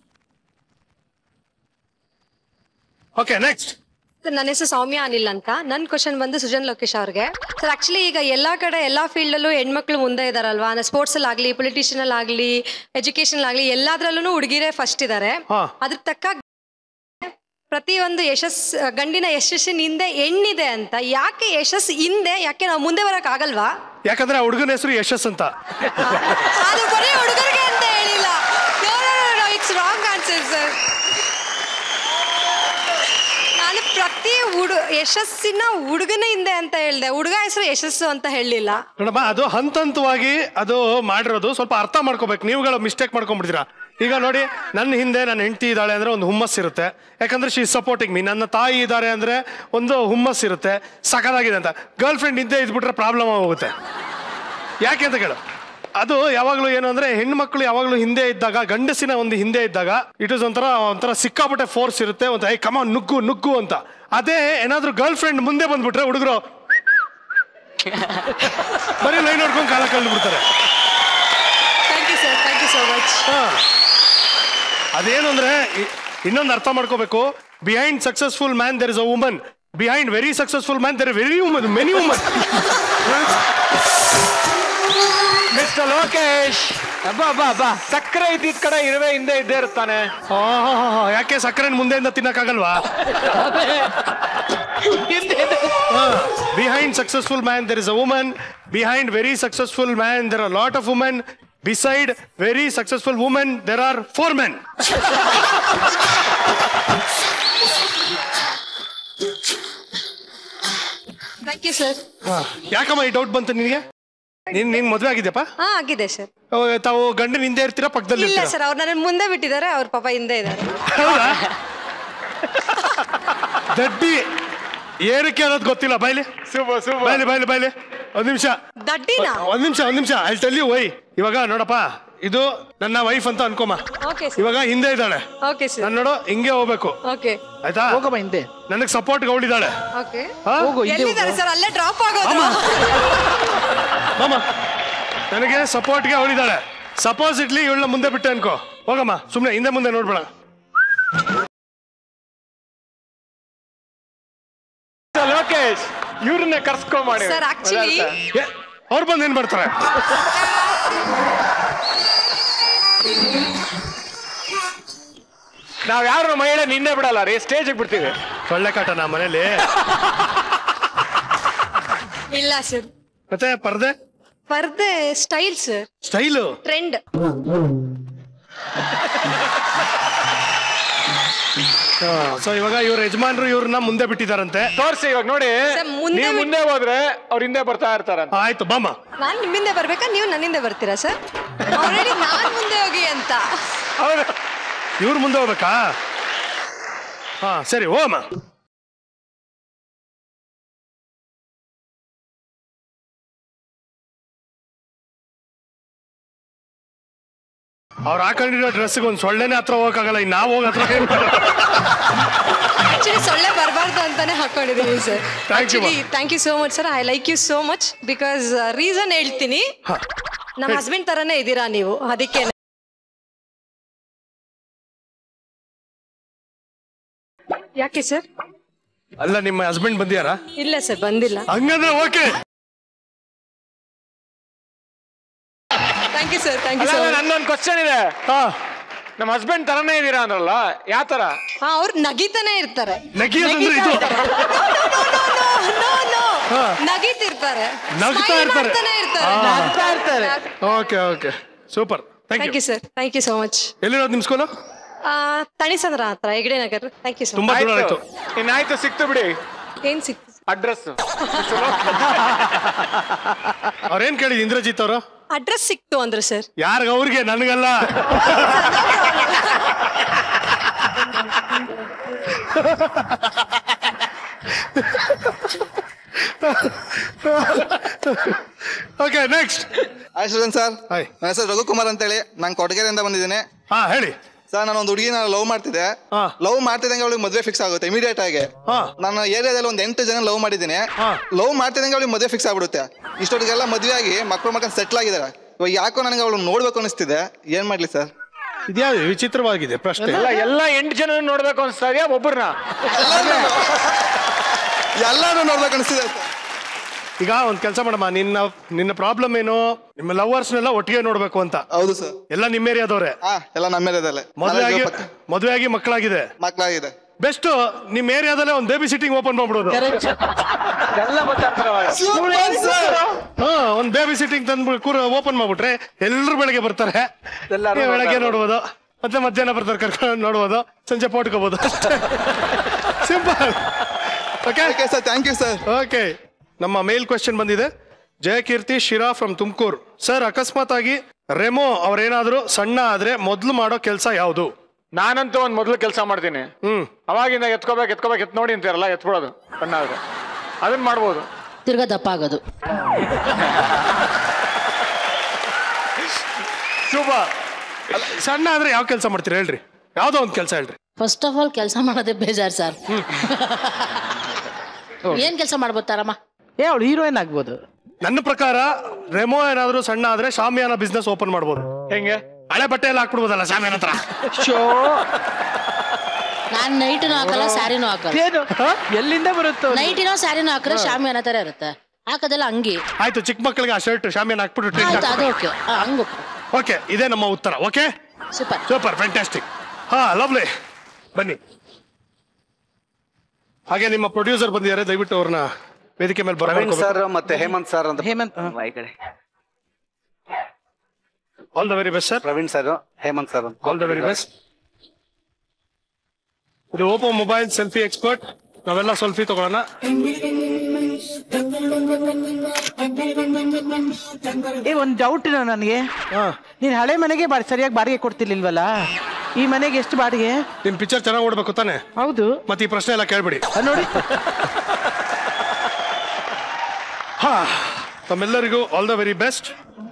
okay next sir ನನ್ನ ಹೆಸರು ಸೌಮ್ಯ ಅನಿಲ್ ಅಂತ ನನ್ನ ಕ್ವಶನ್ ಬಂದು ಸುಜನ್ ಲೋಕೇಶ್ ಅವ್ರಿಗೆ ಸರ್ ಆಕ್ಚುಲಿ ಈಗ ಎಲ್ಲಾ ಕಡೆ ಎಲ್ಲಾ ಫೀಲ್ಡ್ ಅಲ್ಲೂ ಹೆಣ್ಮಕ್ಳು ಮುಂದೆ ಇದಾರಲ್ವಾ ಸ್ಪೋರ್ಟ್ಸ್ ಅಲ್ಲಿ ಆಗ್ಲಿ ಪೊಲಿಟಿಷಿಯನ್ ಅಲ್ಲಿ ಆಗ್ಲಿ ಎಜುಕೇಶನ್ ಆಗ್ಲಿ ಎಲ್ಲಾದ್ರಲ್ಲೂ ಹುಡುಗಿರೇ ಫಸ್ಟ್ ಇದಾರೆ ಹಾ. ಅದ್ರ ತಕ್ಕ ಪ್ರತಿಯೊಂದು ಯಶಸ್ ಗಂಡಿನ ಯಶಸ್ಸಿನ ಹಿಂದೆ ಹೆಣ್ಣಿದೆ ಅಂತ ಯಾಕೆ ಯಶಸ್ ಹಿಂದೆ ಯಾಕೆ ನಾವು ಮುಂದೆ ಬರಕ್ ಆಗಲ್ವಾ ಯಾಕಂದ್ರೆ ಆ ಹುಡುಗನ ಹೆಸರು ಯಶಸ್ ಅಂತ ಅದು ಬರೀ ಹುಡುಗರಿಗೆ ಅಂತ ಹೇಳಿಲ್ಲ ಇಟ್ಸ್ ರಾಂಗ್ ಆನ್ಸರ್ ಸರ್ ನಾನು ಪ್ರತಿ ಹುಡು ಯಶಸ್ಸಿನ ಹುಡುಗನ ಹಿಂದೆ ಅಂತ ಹೇಳ್ದೆ ಹುಡುಗ ಹೆಸರು ಯಶಸ್ಸು ಅಂತ ಹೇಳಲಿಲ್ಲ ನೋಡಮ್ಮ ಅದು ಹಂತ ಹಂತವಾಗಿ ಅದು ಮಾಡಿರೋದು ಸ್ವಲ್ಪ ಅರ್ಥ ಮಾಡ್ಕೋಬೇಕು ನೀವುಗಳು ಮಿಸ್ಟೇಕ್ ಮಾಡ್ಕೊಂಡ್ಬಿಡ್ತೀರಾ ಈಗ ನೋಡಿ ನನ್ನ ಹಿಂದೆ ನನ್ನ ಹೆಂಡತಿ ಇದ್ದಾಳೆ ಅಂದ್ರೆ ಒಂದು ಹುಮ್ಮಸ್ ಇರುತ್ತೆ ಯಾಕಂದ್ರೆ ಶಿ ಸಪೋರ್ಟಿಂಗ್ ಮೀ ನನ್ನ ತಾಯಿ ಇದ್ದಾರೆ ಅಂದ್ರೆ ಒಂದು ಹುಮ್ಮಸ್ ಇರುತ್ತೆ ಸಖದಾಗಿದೆ ಅಂತ ಗರ್ಲ್ ಫ್ರೆಂಡ್ ಹಿಂದೆ ಇದ್ಬಿಟ್ರೆ ಪ್ರಾಬ್ಲಮ್ ಹೋಗುತ್ತೆ ಯಾಕೆ ಅಂತ ಕೇಳು ಅದು ಯಾವಾಗಲೂ ಏನು ಅಂದ್ರೆ ಹೆಣ್ಮಕ್ಳು ಯಾವಾಗಲೂ ಹಿಂದೆ ಇದ್ದಾಗ ಗಂಡಸಿನ ಒಂದು ಹಿಂದೆ ಇದ್ದಾಗ ಇಟ್ ಇಸ್ ಒಂಥರ ಒಂಥರ ಸಿಕ್ಕಾಪಟ್ಟೆ ಫೋರ್ಸ್ ಇರುತ್ತೆ ಒಂದು ಐ ಕಮ ನುಗ್ಗು ನುಗ್ಗು ಅಂತ ಅದೇ ಏನಾದ್ರೂ ಗರ್ಲ್ ಫ್ರೆಂಡ್ ಮುಂದೆ ಬಂದ್ಬಿಟ್ರೆ ಹುಡುಗರು ಬರೀ ಲೈನ್ ನೋಡ್ಕೊಂಡು ಕಾಲ ಕಳೆದು ಬಿಡ್ತಾರೆ thank you sir thank you so much ಅದೇನು ಅಂದ್ರೆ ಇ- ಇನ್ನೊಂದು ಅರ್ಥ ಮಾಡ್ಕೋಬೇಕು behind successful man there is a woman behind very successful man there very woman many woman mister Lokesh ಅಬ್ಬಾ ಅಬ್ಬಾ ಅಬ್ಬಾ ಸಕ್ಕರೆ ಇದ್ದಿದ್ ಕಡೆ ಇರುವೆ ಹಿಂದೆ ಇದ್ದೇ ಇರ್ತಾನೆ ಯಾಕೆ ಸಕ್ಕರೆ ಮುಂದೆಯಿಂದ ತಿನ್ನಕ್ಕಾಗಲ್ವಾ behind successful man there is a woman behind very successful man there are lot of women beside very successful women there are four men thank you sir ಯಾಕಮ್ಮ ಈ ಡೌಟ್ ಬಂತು ನಿನಗೆ ನೀನ್ ನೀನ್ ಮದ್ವೆ ಆಗಿದ್ಯಪ್ಪ ಹಾ ಆಗಿದೆ ಸರ್ ಓ, ತಾವು ಗಂಡನ ಹಿಂದೆ ಇರ್ತೀರಾ ಪಕ್ಕದಲ್ಲಿ ಇಲ್ಲ ಇರ್ತೀರಾ ಸರ್ ಅವ್ರು ನನ್ನ ಮುಂದೆ ಬಿಟ್ಟಿದ್ದಾರೆ ಅವ್ರ ಪಾಪ ಹಿಂದೆ ಇದ್ದಾರೆ ಹೌದಾ ದಡ್ಡಿ ಏನಕ್ಕೆ ಅನ್ನೋದು ಗೊತ್ತಿಲ್ಲ ಬೈಲಿ ಸೂಪರ್ ಸೂಪರ್ ಬೈಲಿ ಬೈಲಿ ಬೈಲಿ ಒಂದ್ ನಿಮಿಷ ದಡ್ಡಿನ ಒಂದ್ ನಿಮಿಷ ಒಂದ್ ನಿಮಿಷ ಅಲ್ಲಿ ಟೆಲ್ ಯು ವೈ ಇವಾಗ ನೋಡಪ್ಪ ಇದು ನನ್ನ ವೈಫ್ ಅಂತ ಅನ್ಕೋಮ ಓಕೆ ಸರ್ ಇವಾಗ ಹಿಂದೆ ಇದ್ದಾಳೆ ಓಕೆ ಸರ್ ನಾನು ನೋಡು ಹಿಂಗೆ ಹೋಗ್ಬೇಕು ಓಕೆ ಆಯ್ತಾ ಹೋಗಮ್ಮ ಹಿಂದೆ ನನಗ್ ಸಪೋರ್ಟ್ ಅವಳಿದ್ದಾಳೆ ಓಕೆ ಹಾ? ಹೋಗು ಹಿಂದೆ ಎಲ್ಲಿದ್ದಾರೆ ಸರ್ ಅಲ್ಲೇ ಡ್ರಾಪ್ ಆಗೋದು ಮಾಮ ನನಗೆ ಸಪೋರ್ಟ್ಗೆ ಅವಳಿದ್ದಾಳೆ ಸಪೋಸ್ ಇಟ್ಲಿ ಇವಳನ್ನ ಮುಂದೆ ಬಿಟ್ಟೆ ಅನ್ಕೋ ಹೋಗಮ್ಮ ಸುಮ್ನೆ ಹಿಂದೆ ಮುಂದೆ ನೋಡ್ಬೇಡ ಲೋಕೇಶ್ ಇವ್ರನ್ನ ಕರ್ಸ್ಕೊ ಮಾಡಿ ಸರ್ ಆಕ್ಚುಲಿ ಏ, ಅವ್ರು ಬಂದು ಏನ್ ಮಾಡ್ತಾರೆ ನಾವ್ ಯಾರು ಮಹಿಳೆ ನಿನ್ನೆ ಬಿಡಲ್ಲ ರೀ ಸ್ಟೇಜ್ ಬಿಡ್ತೀವಿ ಸೊಳ್ಳೆ ಕಾಟ ನಾ ಮನೇಲಿ ಇಲ್ಲ ಸರ್ ಮತ್ತೆ ಪರ್ದೆ ಪರ್ದೆ style sir style trend so ಇವಾಗ ಇವ್ರ ಯಜಮಾನ್ರು ಇವ್ರನ್ನ ಮುಂದೆ ಬಿಟ್ಟಿದಾರಂತೆ ತೋರ್ಸಿ ಇವಾಗ ನೋಡಿ ಸರ್, ಮುಂದೆ ನೀವು ಮುಂದೆ ಹೋದ್ರೆ ಅವ್ರ ಹಿಂದೆ ಬರ್ತಾ ಇರ್ತಾರ ಆಯ್ತು ಬಾಮ ನಾನ್ ನಿಮ್ಮಿಂದ ಬರ್ಬೇಕಾ ನೀವು ನನ್ನಿಂದ ಬರ್ತೀರಾ ಸರ್ ಆಲ್ರೆಡಿ ನಾನ್ ಮುಂದೆ ಹೋಗಿ ಅಂತ ಹೌದು ಇವ್ರು ಮುಂದೆ ಹೋಗ್ಬೇಕಾ ಹಾ ಸರಿ ಹೋಮ ಅವ್ರು ಹಾಕೊಂಡಿರೋ ಡ್ರೆಸ್ಗೆ ಒಂದು ಸೊಳ್ಳೆನೇ ಹತ್ರ ಹೋಗಕ್ಕಾಗಲ್ಲ ಇನ್ನು ನಾವು ಹೋಗಿ ಹತ್ರ ಏನ್ ಮಾಡೋದು? ಆಕ್ಚುಲಿ ಸೊಳ್ಳೆ ಬರಬಾರ್ದು ಅಂತಾನೆ ಹಾಕೊಂಡಿದೀನಿ sir Thank you, actually thank you so much sir I like you so much because reason ಹೇಳ್ತೀನಿ ನಮ್ಮ ಹಸ್ಬೆಂಡ್ ತರನೇ ಇದ್ದೀರಾ ನೀವು ಅದಕ್ಕೆ ಯಾಕೆ ಸರ್ ಅಲ್ಲ ನಿಮ್ಮ ಹಸ್ಬೆಂಡ್ ಬಂದಿಯಾರಾ ಇಲ್ಲ ಸರ್ ಬಂದಿಲ್ಲ ಹಂಗಂದ್ರೆ okay thank you sir thank you ಅಲ್ಲ, ಸರ್ ಅಲ್ಲ, ನನ್ನೊಂದ್ ಕ್ವಶನ್ ಇದೆ ಹಾ ನಮ್ಮ ಹಸ್ಬೆಂಡ್ ತರನೇ ಇದೀರಾ ಅಂದ್ರಲ್ಲ ಯಾವ ತರ ಹಾ ಅವ್ರು ನಗಿತಾನೆ ಇರ್ತಾರೆ ನಗಿಯೋದಂದ್ರೆ ಇದು No, no. ಹಾ. ನಗಿತಿರ್ತಾರೆ ನಗ್ತಾ Smile ಇರ್ತಾರೆ. ಮಾಡ್ತಾನೆ ಇರ್ತಾರೆ ಹಾ. ನಗ್ತಾ ಇರ್ತಾರೆ okay okay super thank thank you you sir thank you so much ಎಲ್ಲಿರೋದು ನಿಮ್ಮ ಸ್ಕೂಲು ತಣಿಸಂದ್ರ ಹತ್ರ Hegde Nagar thank you sir ತುಂಬಾ ದೂರ ಆಯ್ತು ಇನ್ನಾಯ್ತು ಸಿಕ್ತು ಬಿಡಿ ಏನ್ ಸಿಕ್ತು ಅಡ್ರೆಸ್ ಅವ್ರೇನ್ ಕೇಳಿದ್ ಇಂದ್ರಜಿತ್ ಅವರು ಅಡ್ರೆಸ್ ಸಿಕ್ತು ಅಂದ್ರು ಸರ್ ಯಾರಿಗ ಅವ್ರಿಗೆ ನನಗಲ್ಲ okay next hi Sujan sir hi ನನ್ನ ಹೆಸರು ರಘುಕುಮಾರ್ ಅಂತೇಳಿ ನಾನು ಕೊಡಗೆರೆಯಿಂದ ಬಂದಿದ್ದೀನಿ ಹಾ ಹೇಳಿ ಸರ್ ನಾನು ಒಂದು ಹುಡುಗಿನ ಲವ್ ಮಾಡ್ತಿದ್ದೆ ಹಾ. ಲವ್ ಮಾಡ್ತಿದ್ದಂಗೆ ಅವಳಿಗೆ ಮದುವೆ ಫಿಕ್ಸ್ ಆಗುತ್ತೆ ಇಮಿಡಿಯೇಟ್ ಆಗಿ ಹಾ. ನಾನು ಏರಿಯಾದಲ್ಲಿ ಒಂದು ಎಂಟು ಜನ ಲವ್ ಮಾಡಿದ್ದೀನಿ ಹಾ. ಲವ್ ಮಾಡ್ತಿದ್ದಂಗೆ ಅವಳಿಗೆ ಮದುವೆ ಫಿಕ್ಸ್ ಆಗ್ಬಿಡುತ್ತೆ ಇಷ್ಟೊತ್ತಿಗೆಲ್ಲ ಮದುವೆ ಆಗಿ ಮಕ್ಕಳು ಮಕ್ಕಳು ಸೆಟ್ಲ್ ಆಗಿದ್ದಾರೆ ಇವಾಗ ಯಾಕೋ ನನಗೆ ಅವಳು ನೋಡ್ಬೇಕು ಅನಿಸ್ತಿದೆ ಏನ್ ಮಾಡ್ಲಿ ಸರ್ ಇದ್ಯಾವುದು ವಿಚಿತ್ರವಾಗಿದೆ ಪ್ರಶ್ನೆ ಎಲ್ಲ ಎಲ್ಲ ಎಂಟು ಜನ ನೋಡ್ಬೇಕು ಅನ್ಸ್ತಾ ಇದೆಯಾ ಒಬ್ಬರನ್ನ ಎಲ್ಲಾನು ನೋಡ್ಬೇಕು ಅನಿಸ್ತಿದೆ ಸರ್ ಈಗ ಒಂದ್ ಕೆಲಸ ಮಾಡಮ್ಮ ನಿನ್ನ ನಿನ್ನ ಪ್ರಾಬ್ಲಮ್ ಏನು ನಿಮ್ಮ ಲವರ್ಸ್ನೆಲ್ಲ ಒಟ್ಟಿಗೆ ನೋಡ್ಬೇಕು ಅಂತ ಹೌದು ಸರ್ ಎಲ್ಲ ನಿಮ್ಮ ಏರಿಯಾದವ್ರೆ ಹಾ ಎಲ್ಲ ನಮ್ಮ ಏರಿಯಾದಲ್ಲೇ ಮದುವೆ ಆಗಿ ಮದುವೆ ಆಗಿ ಮಕ್ಕಳಾಗಿದೆ ಮಕ್ಕಳಾಗಿದೆ ಬೆಸ್ಟ್ ನಿಮ್ ಏರಿಯಾದಲ್ಲೇ ಒಂದು ಬೇಬಿ ಸಿಟ್ಟಿಂಗ್ ಓಪನ್ ಮಾಡ್ಬಿಡೋದು ಎಲ್ಲ ಬರ್ತಾರೆ ಹಾ ಒಂದ್ ಬೇಬಿ ಸಿಟ್ಟಿಂಗ್ ತಂದ್ಬಿಟ್ಟು ಕೂರ ಓಪನ್ ಮಾಡ್ಬಿಟ್ರೆ ಎಲ್ರು ಬೆಳಗ್ಗೆ ಬರ್ತಾರೆ ಎಲ್ಲರೂ ನೀವು ಬೆಳಗ್ಗೆ ಬರ್ತಾರೆ. ನೋಡ್ಬೋದು ಮತ್ತೆ ಮಧ್ಯಾಹ್ನ ಬರ್ತಾರೆ ಕರ್ಕೊಂಡು ನೋಡ್ಬೋದು ಸಂಜೆ ಪೋಟ್ಕೋಬಹುದು simple okay okay sir thank you sir okay ನಮ್ಮ ಮೇಲ್ ಕ್ವೆಶನ್ ಬಂದಿದೆ ಜಯಕೀರ್ತಿ ಶಿರಾ ಫ್ರಮ್ ತುಮಕೂರು ಸರ್ ಅಕಸ್ಮಾತ್ ಆಗಿ ರೆಮೋ ಅವ್ರೇನಾದ್ರೂ ಸಣ್ಣ ಆದ್ರೆ ಮೊದ್ಲು ಮಾಡೋ ಕೆಲಸ ಯಾವುದು ನಾನಂತೂ ಒಂದ್ ಮೊದಲು ಕೆಲಸ ಮಾಡ್ತೀನಿ ಹ್ಮ್ ಅವಾಗಿಂದ ಎತ್ಕೋಬೇಕು ಎತ್ಕೋಬೇಕು ಎತ್ ನೋಡಿ ಅಂತಾರಲ್ಲ ಎತ್ಬಿಡೋದು ಸಣ್ಣಾದ್ರೆ ಅದನ್ನ ಮಾಡ್ಬೋದು ತಿರ್ಗಾ ದಪ್ಪ ಆಗೋದು ಸೂಪರ್ ಅಲ್ಲ, ಸಣ್ಣ ಆದ್ರೆ ಯಾವ ಕೆಲಸ ಮಾಡ್ತೀರಾ ಹೇಳ್ರಿ ಯಾವ್ದೋ ಒಂದು ಕೆಲಸ ಹೇಳ್ರಿ ಫಸ್ಟ್ ಆಫ್ ಆಲ್ ಕೆಲಸ ಮಾಡೋದೇ ಬೇಜಾರ್ ಸರ್ ಏನ್ ಕೆಲಸ ಮಾಡ್ಬೋತಾರಮ್ಮ ಏ ಅವಳು ಹೀರೋಯಿನ್ ಆಗ್ಬೋದು ನನ್ನ ಪ್ರಕಾರ ರೆಮೋ ಏನಾದ್ರೂ ಸಣ್ಣ ಆದ್ರೆ ಶಾಮಿಯಾನ ಬಿಸ್ನೆಸ್ ಓಪನ್ ಮಾಡ್ಬೋದು ಹೆಂಗೆ ಹಳೆ ಬಟ್ಟೆ ಎಲ್ಲ ಹಾಕ್ಬಿಡ್ಬೋದಲ್ಲ ಶಾಮಿಯಾನ ಹತ್ರ ಶೋ ನಾನ್ ನೈಟ್ನು ಹಾಕಲ್ಲ ಸ್ಯಾರಿನೂ ಹಾಕಲ್ಲ ಏನು ಎಲ್ಲಿಂದ ಬರುತ್ತೋ ನೈಟಿನೋ ಸ್ಯಾರಿನೋ ಹಾಕಿದ್ರೆ ಶಾಮಿಯಾನ ತರ ಇರುತ್ತೆ ಹಾಕೋದೆಲ್ಲ ಅಂಗಿ ಆಯ್ತು ಚಿಕ್ಕ ಮಕ್ಕಳಿಗೆ ಆ ಶರ್ಟ್ ಶಾಮಿಯಾನ ಹಾಕ್ಬಿಟ್ಟು ಆಯ್ತು ಅದು ಓಕೆ ಹಂಗು ಓಕೆ ಇದೇ ನಮ್ಮ ಉತ್ತರ ಓಕೆ ಸೂಪರ್ ಸೂಪರ್ ಫ್ಯಾಂಟಾಸ್ಟಿಕ್ ಹಾ ಲವ್ಲಿ ಬನ್ನಿ ಹಾಗೆ ನಿಮ್ಮ ಪ್ರೊಡ್ಯೂಸರ್ ಬಂದಿದ್ದಾರೆ ದಯವಿಟ್ಟು ಅವ್ರನ್ನ ವೇದಿಕೆ ಮೇಲೆ ಪ್ರವೀಣ್ ಬರಬೇಕು ಸರ್ ಮತ್ತೆ ಹೇಮಂತ್ ಸರ್ ಅಂತ ಹೇಮಂತ್ ಈ ಕಡೆ all the very best sir Praveen sir Hemant sir ಅಂತ ಆಲ್ ದ ವೆರಿ ಬೆಸ್ಟ್ ಇದು ಓಪೋ ಮೊಬೈಲ್ ಸೆಲ್ಫಿ ಎಕ್ಸ್ಪರ್ಟ್ ನಾವೆಲ್ಲ ಸೆಲ್ಫಿ ತಗೊಳ್ಳೋಣ ಏ ಒಂದ್ ಡೌಟ್ ಇದೆ ನನಗೆ ನೀನ್ ಹಳೆ ಮನೆಗೆ ಬಾ ಸರಿಯಾಗಿ ಬಾಡಿಗೆ ಕೊಡ್ತಿರ್ಲಿಲ್ವಲ್ಲ ಈ ಮನೆಗೆ ಎಷ್ಟು ಬಾಡಿಗೆ ನಿಮ್ ಪಿಕ್ಚರ್ ಚೆನ್ನಾಗಿ ಓಡ್ಬೇಕು ತಾನೆ ಹೌದು ಮತ್ತೆ ಈ ಪ್ರಶ್ನೆ ಎಲ್ಲ ಕೇಳ್ಬಿಡಿ ಅದ್ ನೋಡಿ ಹಾ ತಮ್ಮೆಲ್ಲರಿಗೂ ಆಲ್ ದ ವೆರಿ ಬೆಸ್ಟ್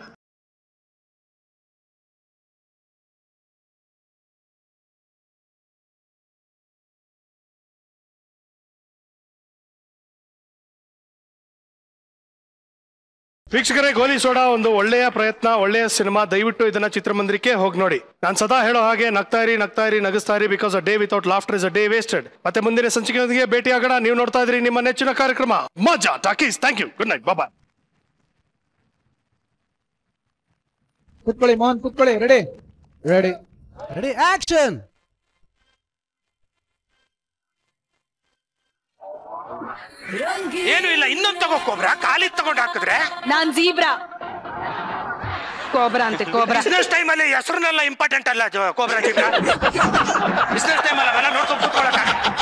ವೀಕ್ಷಕರೇ ಗೋಲಿ ಸೋಡಾ ಒಂದು ಒಳ್ಳೆಯ ಪ್ರಯತ್ನ ಒಳ್ಳೆಯ ಸಿನಿಮಾ ದಯವಿಟ್ಟು ಇದನ್ನ ಚಿತ್ರಮಂದಿರಕ್ಕೆ ಹೋಗಿ ನೋಡಿ ನಾನು ಸದಾ ಹೇಳೋ ಹಾಗೆ ನಗ್ತಾ ಇರಿ ನಗ್ತಾ ಇರಿ ನಗಿಸ್ತಾ ಇರಿ because a day without laughter is a day wasted ಮತ್ತೆ ಮುಂದಿನ ಸಂಚಿಕೆಯೊಂದಿಗೆ ಭೇಟಿಯಾಗೋಣ ನೀವು ನೋಡ್ತಾ ಇದ್ರಿ ನಿಮ್ಮ ನೆಚ್ಚಿನ ಕಾರ್ಯಕ್ರಮ Majaa talkies thank you good night ಬಾಬಾ ಕುತ್ಕೊಳ್ಳಿ ಮೋಹನ್ ಕುತ್ಕೊಳ್ಳಿ ರೆಡಿ ರೆಡಿ ರೆಡಿ ಆಕ್ಷನ್ ಏನು ಇಲ್ಲ ಇನ್ನೊಂದ್ ತಗೋ ಕೋಬ್ರಾ ಕಾಲಿಗೆ ತಗೊಂಡ್ ಹಾಕಿದ್ರೆ ನಾನ್ ಜೀಬ್ರಾ ಕೋಬ್ರಾ ಅಂತೆ ಕೋಬ್ರಾ ಬಿಸ್ನೆಸ್ ಟೈಮ್ ಅಲ್ಲಿ ಹೆಸರನ್ನೆಲ್ಲ ಇಂಪಾರ್ಟೆಂಟ್ ಅಲ್ಲ ಜೋ- ಕೋಬ್ರಾ ಜೀಬ್ರಾ ಬಿಸ್ನೆಸ್ ಟೈಮ್ ಅಲ್ಲ ಅವೆಲ್ಲ ನೋಡ್ಕೊಂಡು ಕೂತ್ಕೊಳ್ಳಕ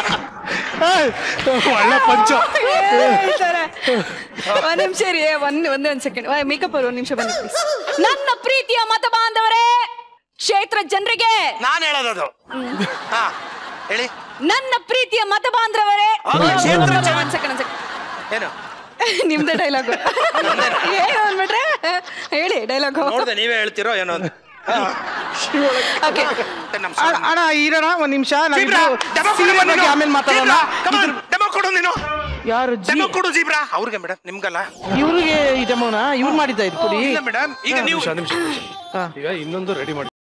ಒಳ್ಳೆ ಪಂಚ ಹೇಳ್ತಾರೆ ಒಂದ್ ನಿಮಿಷ ರೀ ಒಂದ್ ಒಂದೇ ಒಂದ್ ಸೆಕೆಂಡ್ ಮೇಕಪ್ ಅವ್ರು ಒಂದ್ ನಿಮಿಷ ಬನ್ನಿ please. ನನ್ನ ಪ್ರೀತಿಯ ಮತ ಬಾಂಧವರೇ ಕ್ಷೇತ್ರ ಜನರಿಗೆ ನಾನ್ ಹೇಳೋದದು ಹಾ ಹೇಳಿ ನನ್ನ ಪ್ರೀತಿಯ ಮತ ಬಾಂಧವರೇ ಹೌದು, ಕ್ಷೇತ್ರ ಜನ- ಒಂದ್ ಸೆಕೆಂಡ್ ಒಂದ್ ಸೆಕೆಂಡ್ ಏನು ನಿಮ್ದೇ ಡೈಲಾಗ್ ಏನು ಅಂದ್ಬಿಟ್ರೆ ಹೇಳಿ ಡೈಲಾಗ್ ನೋಡ್ದೆ ನೀವೇ ಹೇಳ್ತಿರೋ ಏನೋ ಅಂತ. ಹಾ. ಓಕೆ ಮತ್ತೆ ನಮ್ ಅಣ್ಣ, ಅಣ್ಣ ಇರೋಣ ಒಂದ್ ನಿಮಿಷ ಜೀಬ್ರಾ, ಡೆಮೋ ಕೊಡು ಸೀರೆ ನೀನು. ಬಗ್ಗೆ ಆಮೇಲೆ ಮಾತಾಡೋಣ ಜೀಬ್ರಾ, come on, ಡೆಮೋ ಕೊಡು ನೀನು ಯಾರು ಡೆಮೋ ಕೊಡು ಜೀಬ್ರಾ ಅವ್ರಿಗೆ ಮೇಡಮ್ ನಿಮ್ಗಲ್ಲ ಇವ್ರಿಗೆ ಈ ಡೆಮೋನ ಇವ್ರು ಮಾಡಿದ್ದ ಇದು ಕೊಡಿ ಇಲ್ಲ ಮೇಡಮ್ ಈಗ ನೀವು ನಿಮಿಷ ನಿಮಿಷ ಈಗ ಇನ್ನೊಂದು ರೆಡಿ ಮಾಡಿ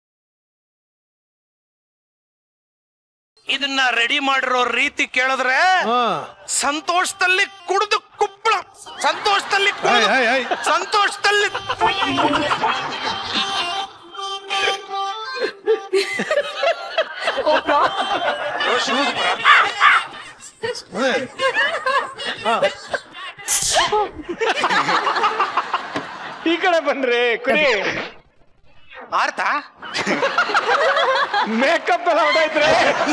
ಇದನ್ನ ರೆಡಿ ಮಾಡಿರೋ ರೀತಿ ಕೇಳಿದ್ರೆ ಸಂತೋಷದಲ್ಲಿ ಕುಡಿದು ಕುಪ್ಪಳ ಸಂತೋಷದಲ್ಲಿ ಕುಡ್ದು- ಏಯ್, ಏಯ್, ಏಯ್. ಸಂತೋಷದಲ್ಲಿ ಓ, shoes ಬ್ರಾ. ಈ ಕಡೆ ಬನ್ರಿ ಕುರಿ ಆರ್ತಾ ಮೇಕಪ್ ಎಲ್ಲ ಹೊಡೈತ್ರಿ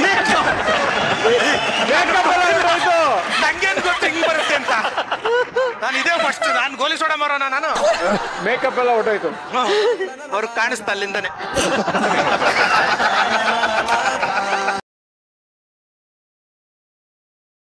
ಮೇಕಪ್ ಎಲ್ಲ ಹೊಡೋಯ್ತು ನಂಗೇನ್ ಗೊತ್ತು ಹಿಂಗ್ ಬರುತ್ತೆ ಅಂತ ನಾನು ಇದೇ ಫಸ್ಟ್ ನಾನು ಗೋಲಿ ಸೋಡ ಮಾರೋಣ ನಾನು ಮೇಕಪ್ ಎಲ್ಲ ಹೊಡೋಯ್ತು ಅವ್ರಿಗೆ ಕಾಣಿಸ್ತಾ ಅಲ್ಲಿಂದನೇ